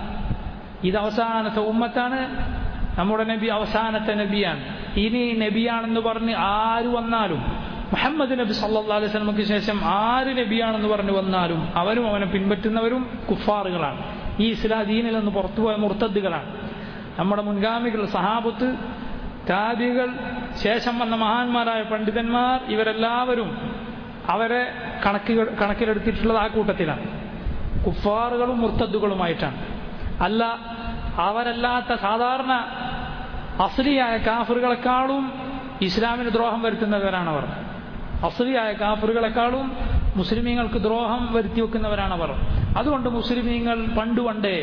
ഇത് അവസാനത്തെ ഉമ്മത്താണ് നമ്മുടെ നബി അവസാനത്തെ നബിയാണ് ഇനി നബിയാണെന്ന് പറഞ്ഞ് ആര് വന്നാലും മുഹമ്മദ് നബി സല്ലാ അലൈഹി സ്വലമക്ക് ശേഷം ആര് നബിയാണെന്ന് പറഞ്ഞു വന്നാലും അവരും അവനെ പിൻപറ്റുന്നവരും കുഫാറുകളാണ് ഈ ഇസ്ലാം ദീനിൽ നിന്ന് പുറത്തുപോയ മുർത്തദ്ദുകളാണ് നമ്മുടെ മുൻഗാമികൾ സഹാബത്ത് താബികൾ ശേഷം വന്ന മഹാന്മാരായ പണ്ഡിതന്മാർ ഇവരെല്ലാവരും അവരെ കണക്കുകൾ കണക്കിലെടുത്തിട്ടുള്ളത് ആ കൂട്ടത്തിലാണ് കുഫാറുകളും മുർത്തദ്ദുകളുമായിട്ടാണ് അല്ല അവരല്ലാത്ത സാധാരണ അസ്ലിയായ കാഫറുകളെക്കാളും ഇസ്ലാമിന് ദ്രോഹം വരുത്തുന്നവരാണവർ അസ്ലിയായ കാഫറുകളെക്കാളും മുസ്ലിമീങ്ങൾക്ക് ദ്രോഹം വരുത്തി വെക്കുന്നവരാണവർ അതുകൊണ്ട് മുസ്ലിമീങ്ങൾ പണ്ടുപണ്ടേ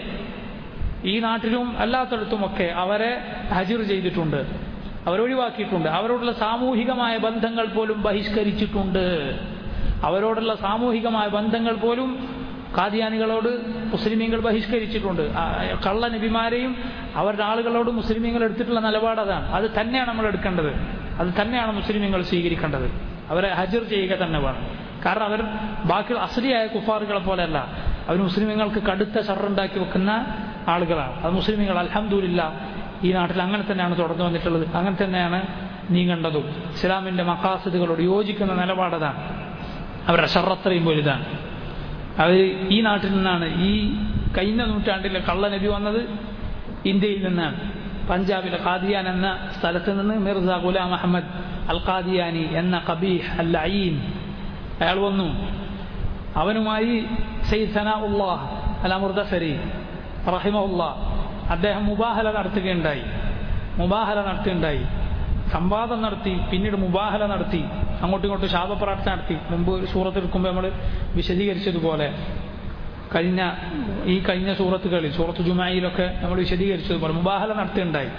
ഈ നാട്ടിലും അല്ലാത്തടത്തുമൊക്കെ അവരെ ഹജിർ ചെയ്തിട്ടുണ്ട് അവരൊഴിവാക്കിയിട്ടുണ്ട് അവരോടുള്ള സാമൂഹികമായ ബന്ധങ്ങൾ പോലും ബഹിഷ്കരിച്ചിട്ടുണ്ട് അവരോടുള്ള സാമൂഹികമായ ബന്ധങ്ങൾ പോലും കാദിയാനികളോട് മുസ്ലിമീങ്ങൾ ബഹിഷ്കരിച്ചിട്ടുണ്ട് കള്ള നബിമാരെയും അവരുടെ ആളുകളോട് മുസ്ലിമീങ്ങൾ എടുത്തിട്ടുള്ള നിലപാട് അതാണ് അത് തന്നെയാണ് നമ്മൾ എടുക്കേണ്ടത് അത് തന്നെയാണ് മുസ്ലിമീങ്ങൾ സ്വീകരിക്കേണ്ടത് അവരെ ഹജർ ചെയ്യുക തന്നെ വേണം കാരണം അവർ ബാക്കി അസ്ലിയായ കുഫാറുകളെ പോലെയല്ല അവർ മുസ്ലിമീങ്ങൾക്ക് കടുത്ത ഷറുണ്ടാക്കി വെക്കുന്ന ആളുകളാണ് അത് മുസ്ലിമീങ്ങൾ അലഹമ്മദില്ല ഈ നാട്ടിൽ അങ്ങനെ തന്നെയാണ് തുടർന്നു വന്നിട്ടുള്ളത് അങ്ങനെ തന്നെയാണ് നീങ്ങേണ്ടതും ഇസ്ലാമിൻ്റെ മക്കാസതുകളോട് യോജിക്കുന്ന നിലപാടതാണ് അവരുടെ ഷറത്രയും വലുതാണ് അവർ ഈ നാട്ടിൽ നിന്നാണ് ഈ കഴിഞ്ഞ നൂറ്റാണ്ടിലെ കള്ള നബി വന്നത് ഇന്ത്യയിൽ നിന്നാണ് പഞ്ചാബിലെ ഖാദിയാൻ എന്ന സ്ഥലത്ത് നിന്ന് മിർസ ഗുലാം അഹമ്മദ് അൽ ഖാദിയാനി എന്ന കബീഹ് അൽ അയീൻ അയാൾ വന്നു അവനുമായി സയ്യിദ് സനാ ഉള്ളാഹ് അൽ അമുർദസരി റഹിമുല്ലാ അദ്ദേഹം മുബാഹല നടത്തുകയുണ്ടായി മുബാഹല നടത്തുകയുണ്ടായി സംവാദം നടത്തി പിന്നീട് മുബാഹല നടത്തി അങ്ങോട്ടും ഇങ്ങോട്ടും ശാപപ്രാർത്ഥന നടത്തി മുമ്പ് ഒരു സൂറത്ത് എടുക്കുമ്പോൾ നമ്മൾ വിശദീകരിച്ചതുപോലെ കഴിഞ്ഞ ഈ കഴിഞ്ഞ സൂറത്തുകളിൽ സൂറത്ത് ജുമായിലൊക്കെ നമ്മൾ വിശദീകരിച്ചതുപോലെ മുബാഹല നടത്തുകയുണ്ടായി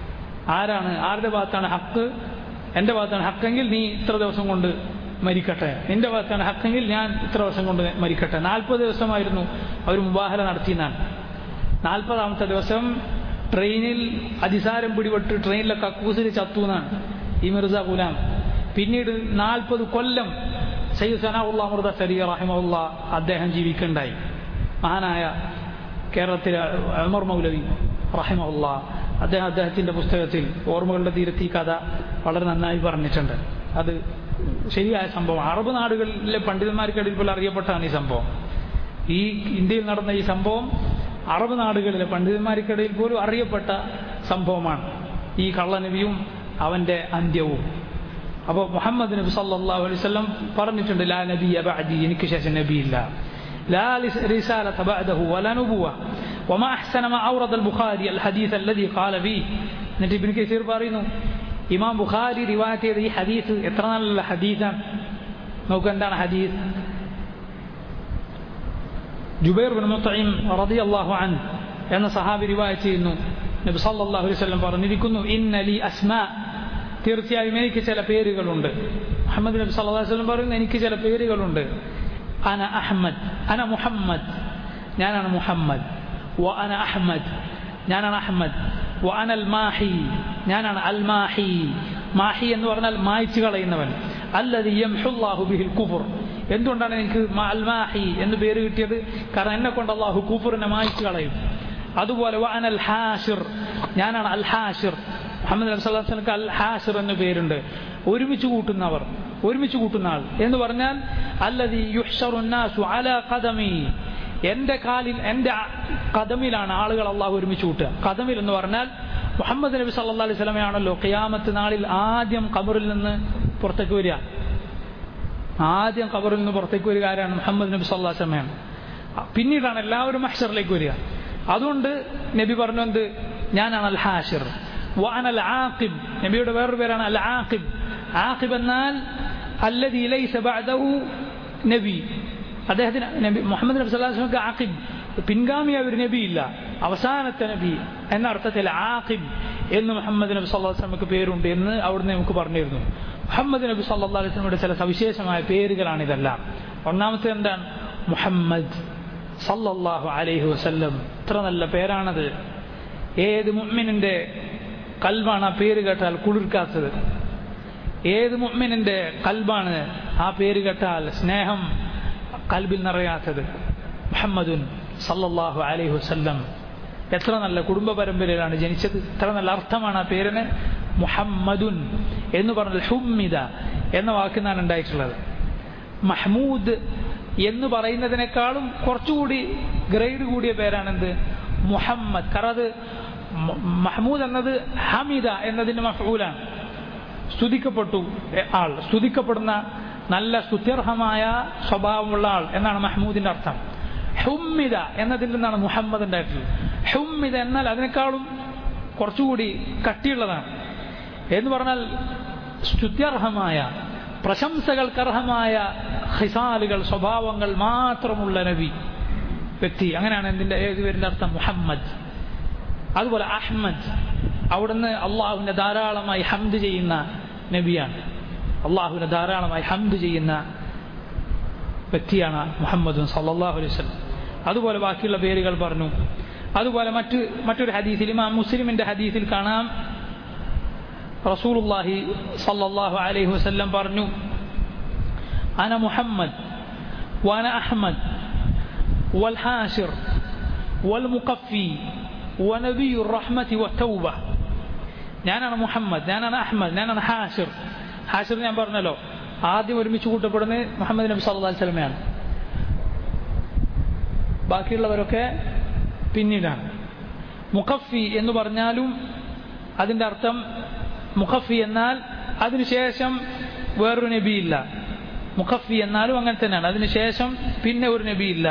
ആരാണ് ആരുടെ ഭാഗത്താണ് ഹക്ക് എൻ്റെ ഭാഗത്താണ് ഹക്കെങ്കിൽ നീ ഇത്ര ദിവസം കൊണ്ട് മരിക്കട്ടെ നിന്റെ ഭാഗത്താണ് ഹക്കെങ്കിൽ ഞാൻ ഇത്ര ദിവസം കൊണ്ട് മരിക്കട്ടെ നാൽപ്പത് ദിവസമായിരുന്നു അവർ മുബാഹല നടത്തിയെന്നാണ് നാൽപ്പതാമത്തെ ദിവസം ട്രെയിനിൽ അതിസാരം പിടിപെട്ട് ട്രെയിനിലെ കക്കൂസിൽ ചത്തു എന്നാണ് ഈ മിർസ ഗുലാം പിന്നീട് നാൽപ്പത് കൊല്ലം സയ്യിദ് സനാഉള്ള അമൃത സരി റഹിമുള്ള അദ്ദേഹം ജീവിക്കണ്ടായി മഹാനായ കേരളത്തിലെ അമർ മൗലവി റഹിമുള്ള അദ്ദേഹം അദ്ദേഹത്തിൻ്റെ പുസ്തകത്തിൽ ഓർമ്മകളുടെ തീരത്ത് ഈ കഥ വളരെ നന്നായി പറഞ്ഞിട്ടുണ്ട് അത് ശരിയായ സംഭവം അറബ് നാടുകളിലെ പണ്ഡിതന്മാർക്കിടയിൽ പോലും അറിയപ്പെട്ടാണ് ഈ സംഭവം ഈ ഇന്ത്യയിൽ നടന്ന ഈ സംഭവം അറബ് നാടുകളിലെ പണ്ഡിതന്മാർക്കിടയിൽ പോലും അറിയപ്പെട്ട സംഭവമാണ് ഈ കള്ളനബിയും അവൻ്റെ അന്ത്യവും അപ്പോൾ മുഹമ്മദ് നബി സല്ലല്ലാഹു അലൈഹി വസല്ലം പറഞ്ഞിട്ടുണ്ട് ലാ നബിയ ബഅദി എനിക്ക് ശേഷം നബിയില്ല لا رسالة بعده ولا نبوة وما أحسن ما أورد البخاري الحديث الذي قال فيه എന്നിട്ട് ഇബിൻ കസീർ പറയുന്നു ഇമാം ബുഖാരി റിവായത്ത് ചെയ്ത ഈ ഹദീസ് എത്ര നല്ല ഹദീസാണ് നോക്ക് എന്താണ് ഹദീസ് ജുബൈർ ബിൻ മുത്തഈം റളിയല്ലാഹു അൻഹു എന്ന സഹാബി റിവായത്ത് ചെയ്യുന്നു നബി സല്ലല്ലാഹു അലൈഹി വസല്ലം പറഞ്ഞിരിക്കുന്നു ഇന്ന ലി അസ്മാ തീർച്ചയായും എനിക്ക് ചില പേരുകളുണ്ട് മുഹമ്മദ് നബി സല്ലല്ലാഹു അലൈഹി വസല്ലം പറയുന്നു എനിക്ക് ചില പേരുകളുണ്ട് അന അഹമ്മദ് അന മുഹമ്മദ് ഞാനാണ് മുഹമ്മദ് വ അന അഹമ്മദ് ഞാനാണ് അഹമ്മദ് വ അന അൽ മാഹി ഞാനാണ് അൽ മാഹി മാഹി എന്ന് പറഞ്ഞാൽ മായ്ച്ചു കളയുന്നവൻ അല്ലത് യംഹുല്ലാഹു ബിഹിൽ കുഫർ എന്തുകൊണ്ടാണ് എനിക്ക് അൽ മാഹി എന്ന് പേര് കിട്ടിയത് കാരണം എന്നെ കൊണ്ട് അള്ളാഹു കുഫറിനെ മായ്ച്ചു കളയും അതുപോലെ വ അന അൽ ഹാഷിർ ഞാനാണ് അൽ ഹാഷിർ മുഹമ്മദ് നബി സല്ലല്ലാഹു അലൈഹി വസല്ലം അൽ ഹാഷിർ എന്ന പേരുണ്ട് ഒരുമിച്ച് കൂട്ടുന്നവർ ഒരുമിച്ച് കൂട്ടുന്ന ആൾ എന്ന് പറഞ്ഞാൽ അല്ലതി യുഹ്ഷറുന്നാസു അല ഖദമി എൻ്റെ കാലിൽ എൻ്റെ കദമിലാണ് ആളുകൾ അള്ളാഹു ഒരുമിച്ച് കൂട്ടുക കദമിൽ എന്ന് പറഞ്ഞാൽ മുഹമ്മദ് നബി സല്ലാ അലൈഹി സ്വലമയാണല്ലോ ഖിയാമത്ത് നാളിൽ ആദ്യം കബറിൽ നിന്ന് പുറത്തേക്ക് വരിക ആദ്യം കബറിൽ നിന്ന് പുറത്തേക്ക് വരിക ആരാണ് മുഹമ്മദ് നബി സല്ലാ സ്വലമയാണ് പിന്നീടാണ് എല്ലാവരും മഹ്ഷറിലേക്ക് വരിക അതുകൊണ്ട് നബി പറഞ്ഞു എന്ത് ഞാനാണ് അൽ ഹാഷിർ വാൻ അൽ ആഖിബ് നബിയുടെ വേറൊരു പേരാണ് അൽ ആഖിബ് ആഖിബ് എന്നാൽ അല്ലദി ലൈസ ബഅദഹു നബി അദ്ദേഹത്തിന് നബി മുഹമ്മദ് നബി സല്ലല്ലാഹു അലൈഹി വസല്ലം ആഖിബ് പിൻഗാമിയായ ഒരു നബിയില്ല അവസാനത്തെ നബി എന്ന അർത്ഥത്തിൽ ആഖിബ് എന്ന് മുഹമ്മദ് നബി സല്ലല്ലാഹു അലൈഹി വസല്ലമക്ക് പേരുണ്ട് എന്ന് അവിടുന്ന് നമുക്ക് പറഞ്ഞിരുന്നു മുഹമ്മദ് നബി സല്ലാ അലൈഹി സ്വലമിയുടെ ചില സവിശേഷമായ പേരുകളാണ് ഇതെല്ലാം ഒന്നാമത്തെ എന്താണ് മുഹമ്മദ് സല്ലല്ലാഹു അലൈഹി വസല്ലം ഇത്ര നല്ല പേരാണത് ഏത് മുഅ്മിനിന്റെ കൽബാണ് ആ പേര് കേട്ടാൽ കുളിർക്കാത്തത് ഏത് മുഅ്മിനിന്റെ കൽബാണ് ആ പേര് കേട്ടാൽ സ്നേഹം കൽബിൽ നിറയാത്തത് മുഹമ്മദുൻ സല്ലല്ലാഹു അലൈഹി വസല്ലം എത്ര നല്ല കുടുംബ പരമ്പരയിലാണ് ജനിച്ചത് എത്ര നല്ല അർത്ഥമാണ് ആ പേരിന് മുഹമ്മദുൻ എന്ന് പറഞ്ഞാൽ ഹുമ്മിദ എന്ന വാക്കിനാണ് ഉണ്ടായിട്ടുള്ളത് മഹ്മൂദ് എന്ന് പറയുന്നതിനേക്കാളും കുറച്ചുകൂടി ഗ്രേഡ് കൂടിയ പേരാണെന്ത് മുഹമ്മദ് കാരണം അത് മഹ്മൂദ് എന്നത് ഹമിദ എന്നതിന്റെ മഫൂലാണ് സ്തുതിക്കപ്പെട്ടു ആൾ സ്തുതിക്കപ്പെടുന്ന നല്ല സ്തുത്യർഹമായ സ്വഭാവമുള്ള ആൾ എന്നാണ് മഹ്മൂദിന്റെ അർത്ഥം ഹുമ്മിദ എന്നതിൽ നിന്നാണ് മുഹമ്മദ് ഉണ്ടായിട്ടുള്ളത് ഹുമ്മിദ എന്നാൽ അതിനേക്കാളും കുറച്ചുകൂടി കട്ടിയുള്ളതാണ് എന്ന് പറഞ്ഞാൽ സ്തുത്യർഹമായ പ്രശംസകൾക്കർഹമായ ഹിസാലുകൾ സ്വഭാവങ്ങൾ മാത്രമുള്ള നബി വ്യക്തി അങ്ങനെയാണ് എന്തിന്റെ ഏത് പേരിന്റെ അർത്ഥം മുഹമ്മദ് അതുപോലെ അഹ്മദ് അവിടുന്ന് അള്ളാഹുവിനെ ധാരാളമായി ഹംദ് ചെയ്യുന്ന നബിയാണ് അള്ളാഹുവിനെ ധാരാളമായി ഹംദ് ചെയ്യുന്ന വ്യക്തിയാണ് മുഹമ്മദ് സല്ലാഹു അലൈഹി വസല്ലം അതുപോലെ ബാക്കിയുള്ള പേരുകൾ പറഞ്ഞു അതുപോലെ മറ്റ് മറ്റൊരു ഹദീസിൽ ഇമാം മുസ്ലിമിന്റെ ഹദീസിൽ കാണാം റസൂലുള്ളാഹി സല്ലല്ലാഹു അലൈഹി വസല്ലം പറഞ്ഞു അന മുഹമ്മദ് വാന അഹ്മദ് വൽ ഹാഷിർ വൽ മുഖഫി വനബിയു റഹ്മത്തി വത്തൗബ ഞാനാണ് മുഹമ്മദ് ഞാനാണ് അഹ്മദ് ഞാനാണ് ഹാഷിർ ഹാഷിർ ഞാൻ പറഞ്ഞല്ലോ ആദ്യം ഒരുമിച്ച് കൂട്ടപ്പെടുന്നത് മുഹമ്മദ് നബി സല്ലല്ലാഹു അലൈഹി വസല്ലമയാണ് ബാക്കിയുള്ളവരൊക്കെ പിന്നീടാണ് മുഖഫി എന്ന് പറഞ്ഞാലും അതിൻ്റെ അർത്ഥം മുഖഫി എന്നാൽ അതിനുശേഷം വേറൊരു നബിയില്ല മുഖഫി എന്നാലും അങ്ങനെ തന്നെയാണ് അതിനുശേഷം പിന്നെ ഒരു നബിയില്ല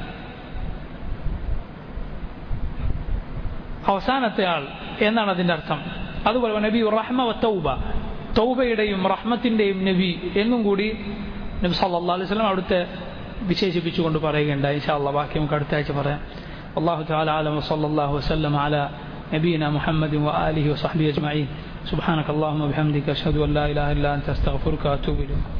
അവസാനത്തെ ആൾ എന്നാണ് അതിൻ്റെ അർത്ഥം അതുപോലെ നബി റഹ്മ തൗബ തൗബയുടെയും റഹ്മത്തിൻ്റെയും നബി എന്നും കൂടി നബി സല്ലാ അലൈഹി സ്വലം അവിടുത്തെ വിശേഷിപ്പിച്ചുകൊണ്ട് പറയുകയുണ്ടായി ഇൻഷാ അള്ളാഹ് ബാക്കി നമുക്ക് അടുത്ത ആഴ്ച പറയാം والله تعالى أعلم وصلى الله وسلم على نبينا محمد وآله وصحبه أجمعين سبحانك اللهم وبحمدك أشهد أن لا إله إلا أنت أستغفرك وأتوب إليك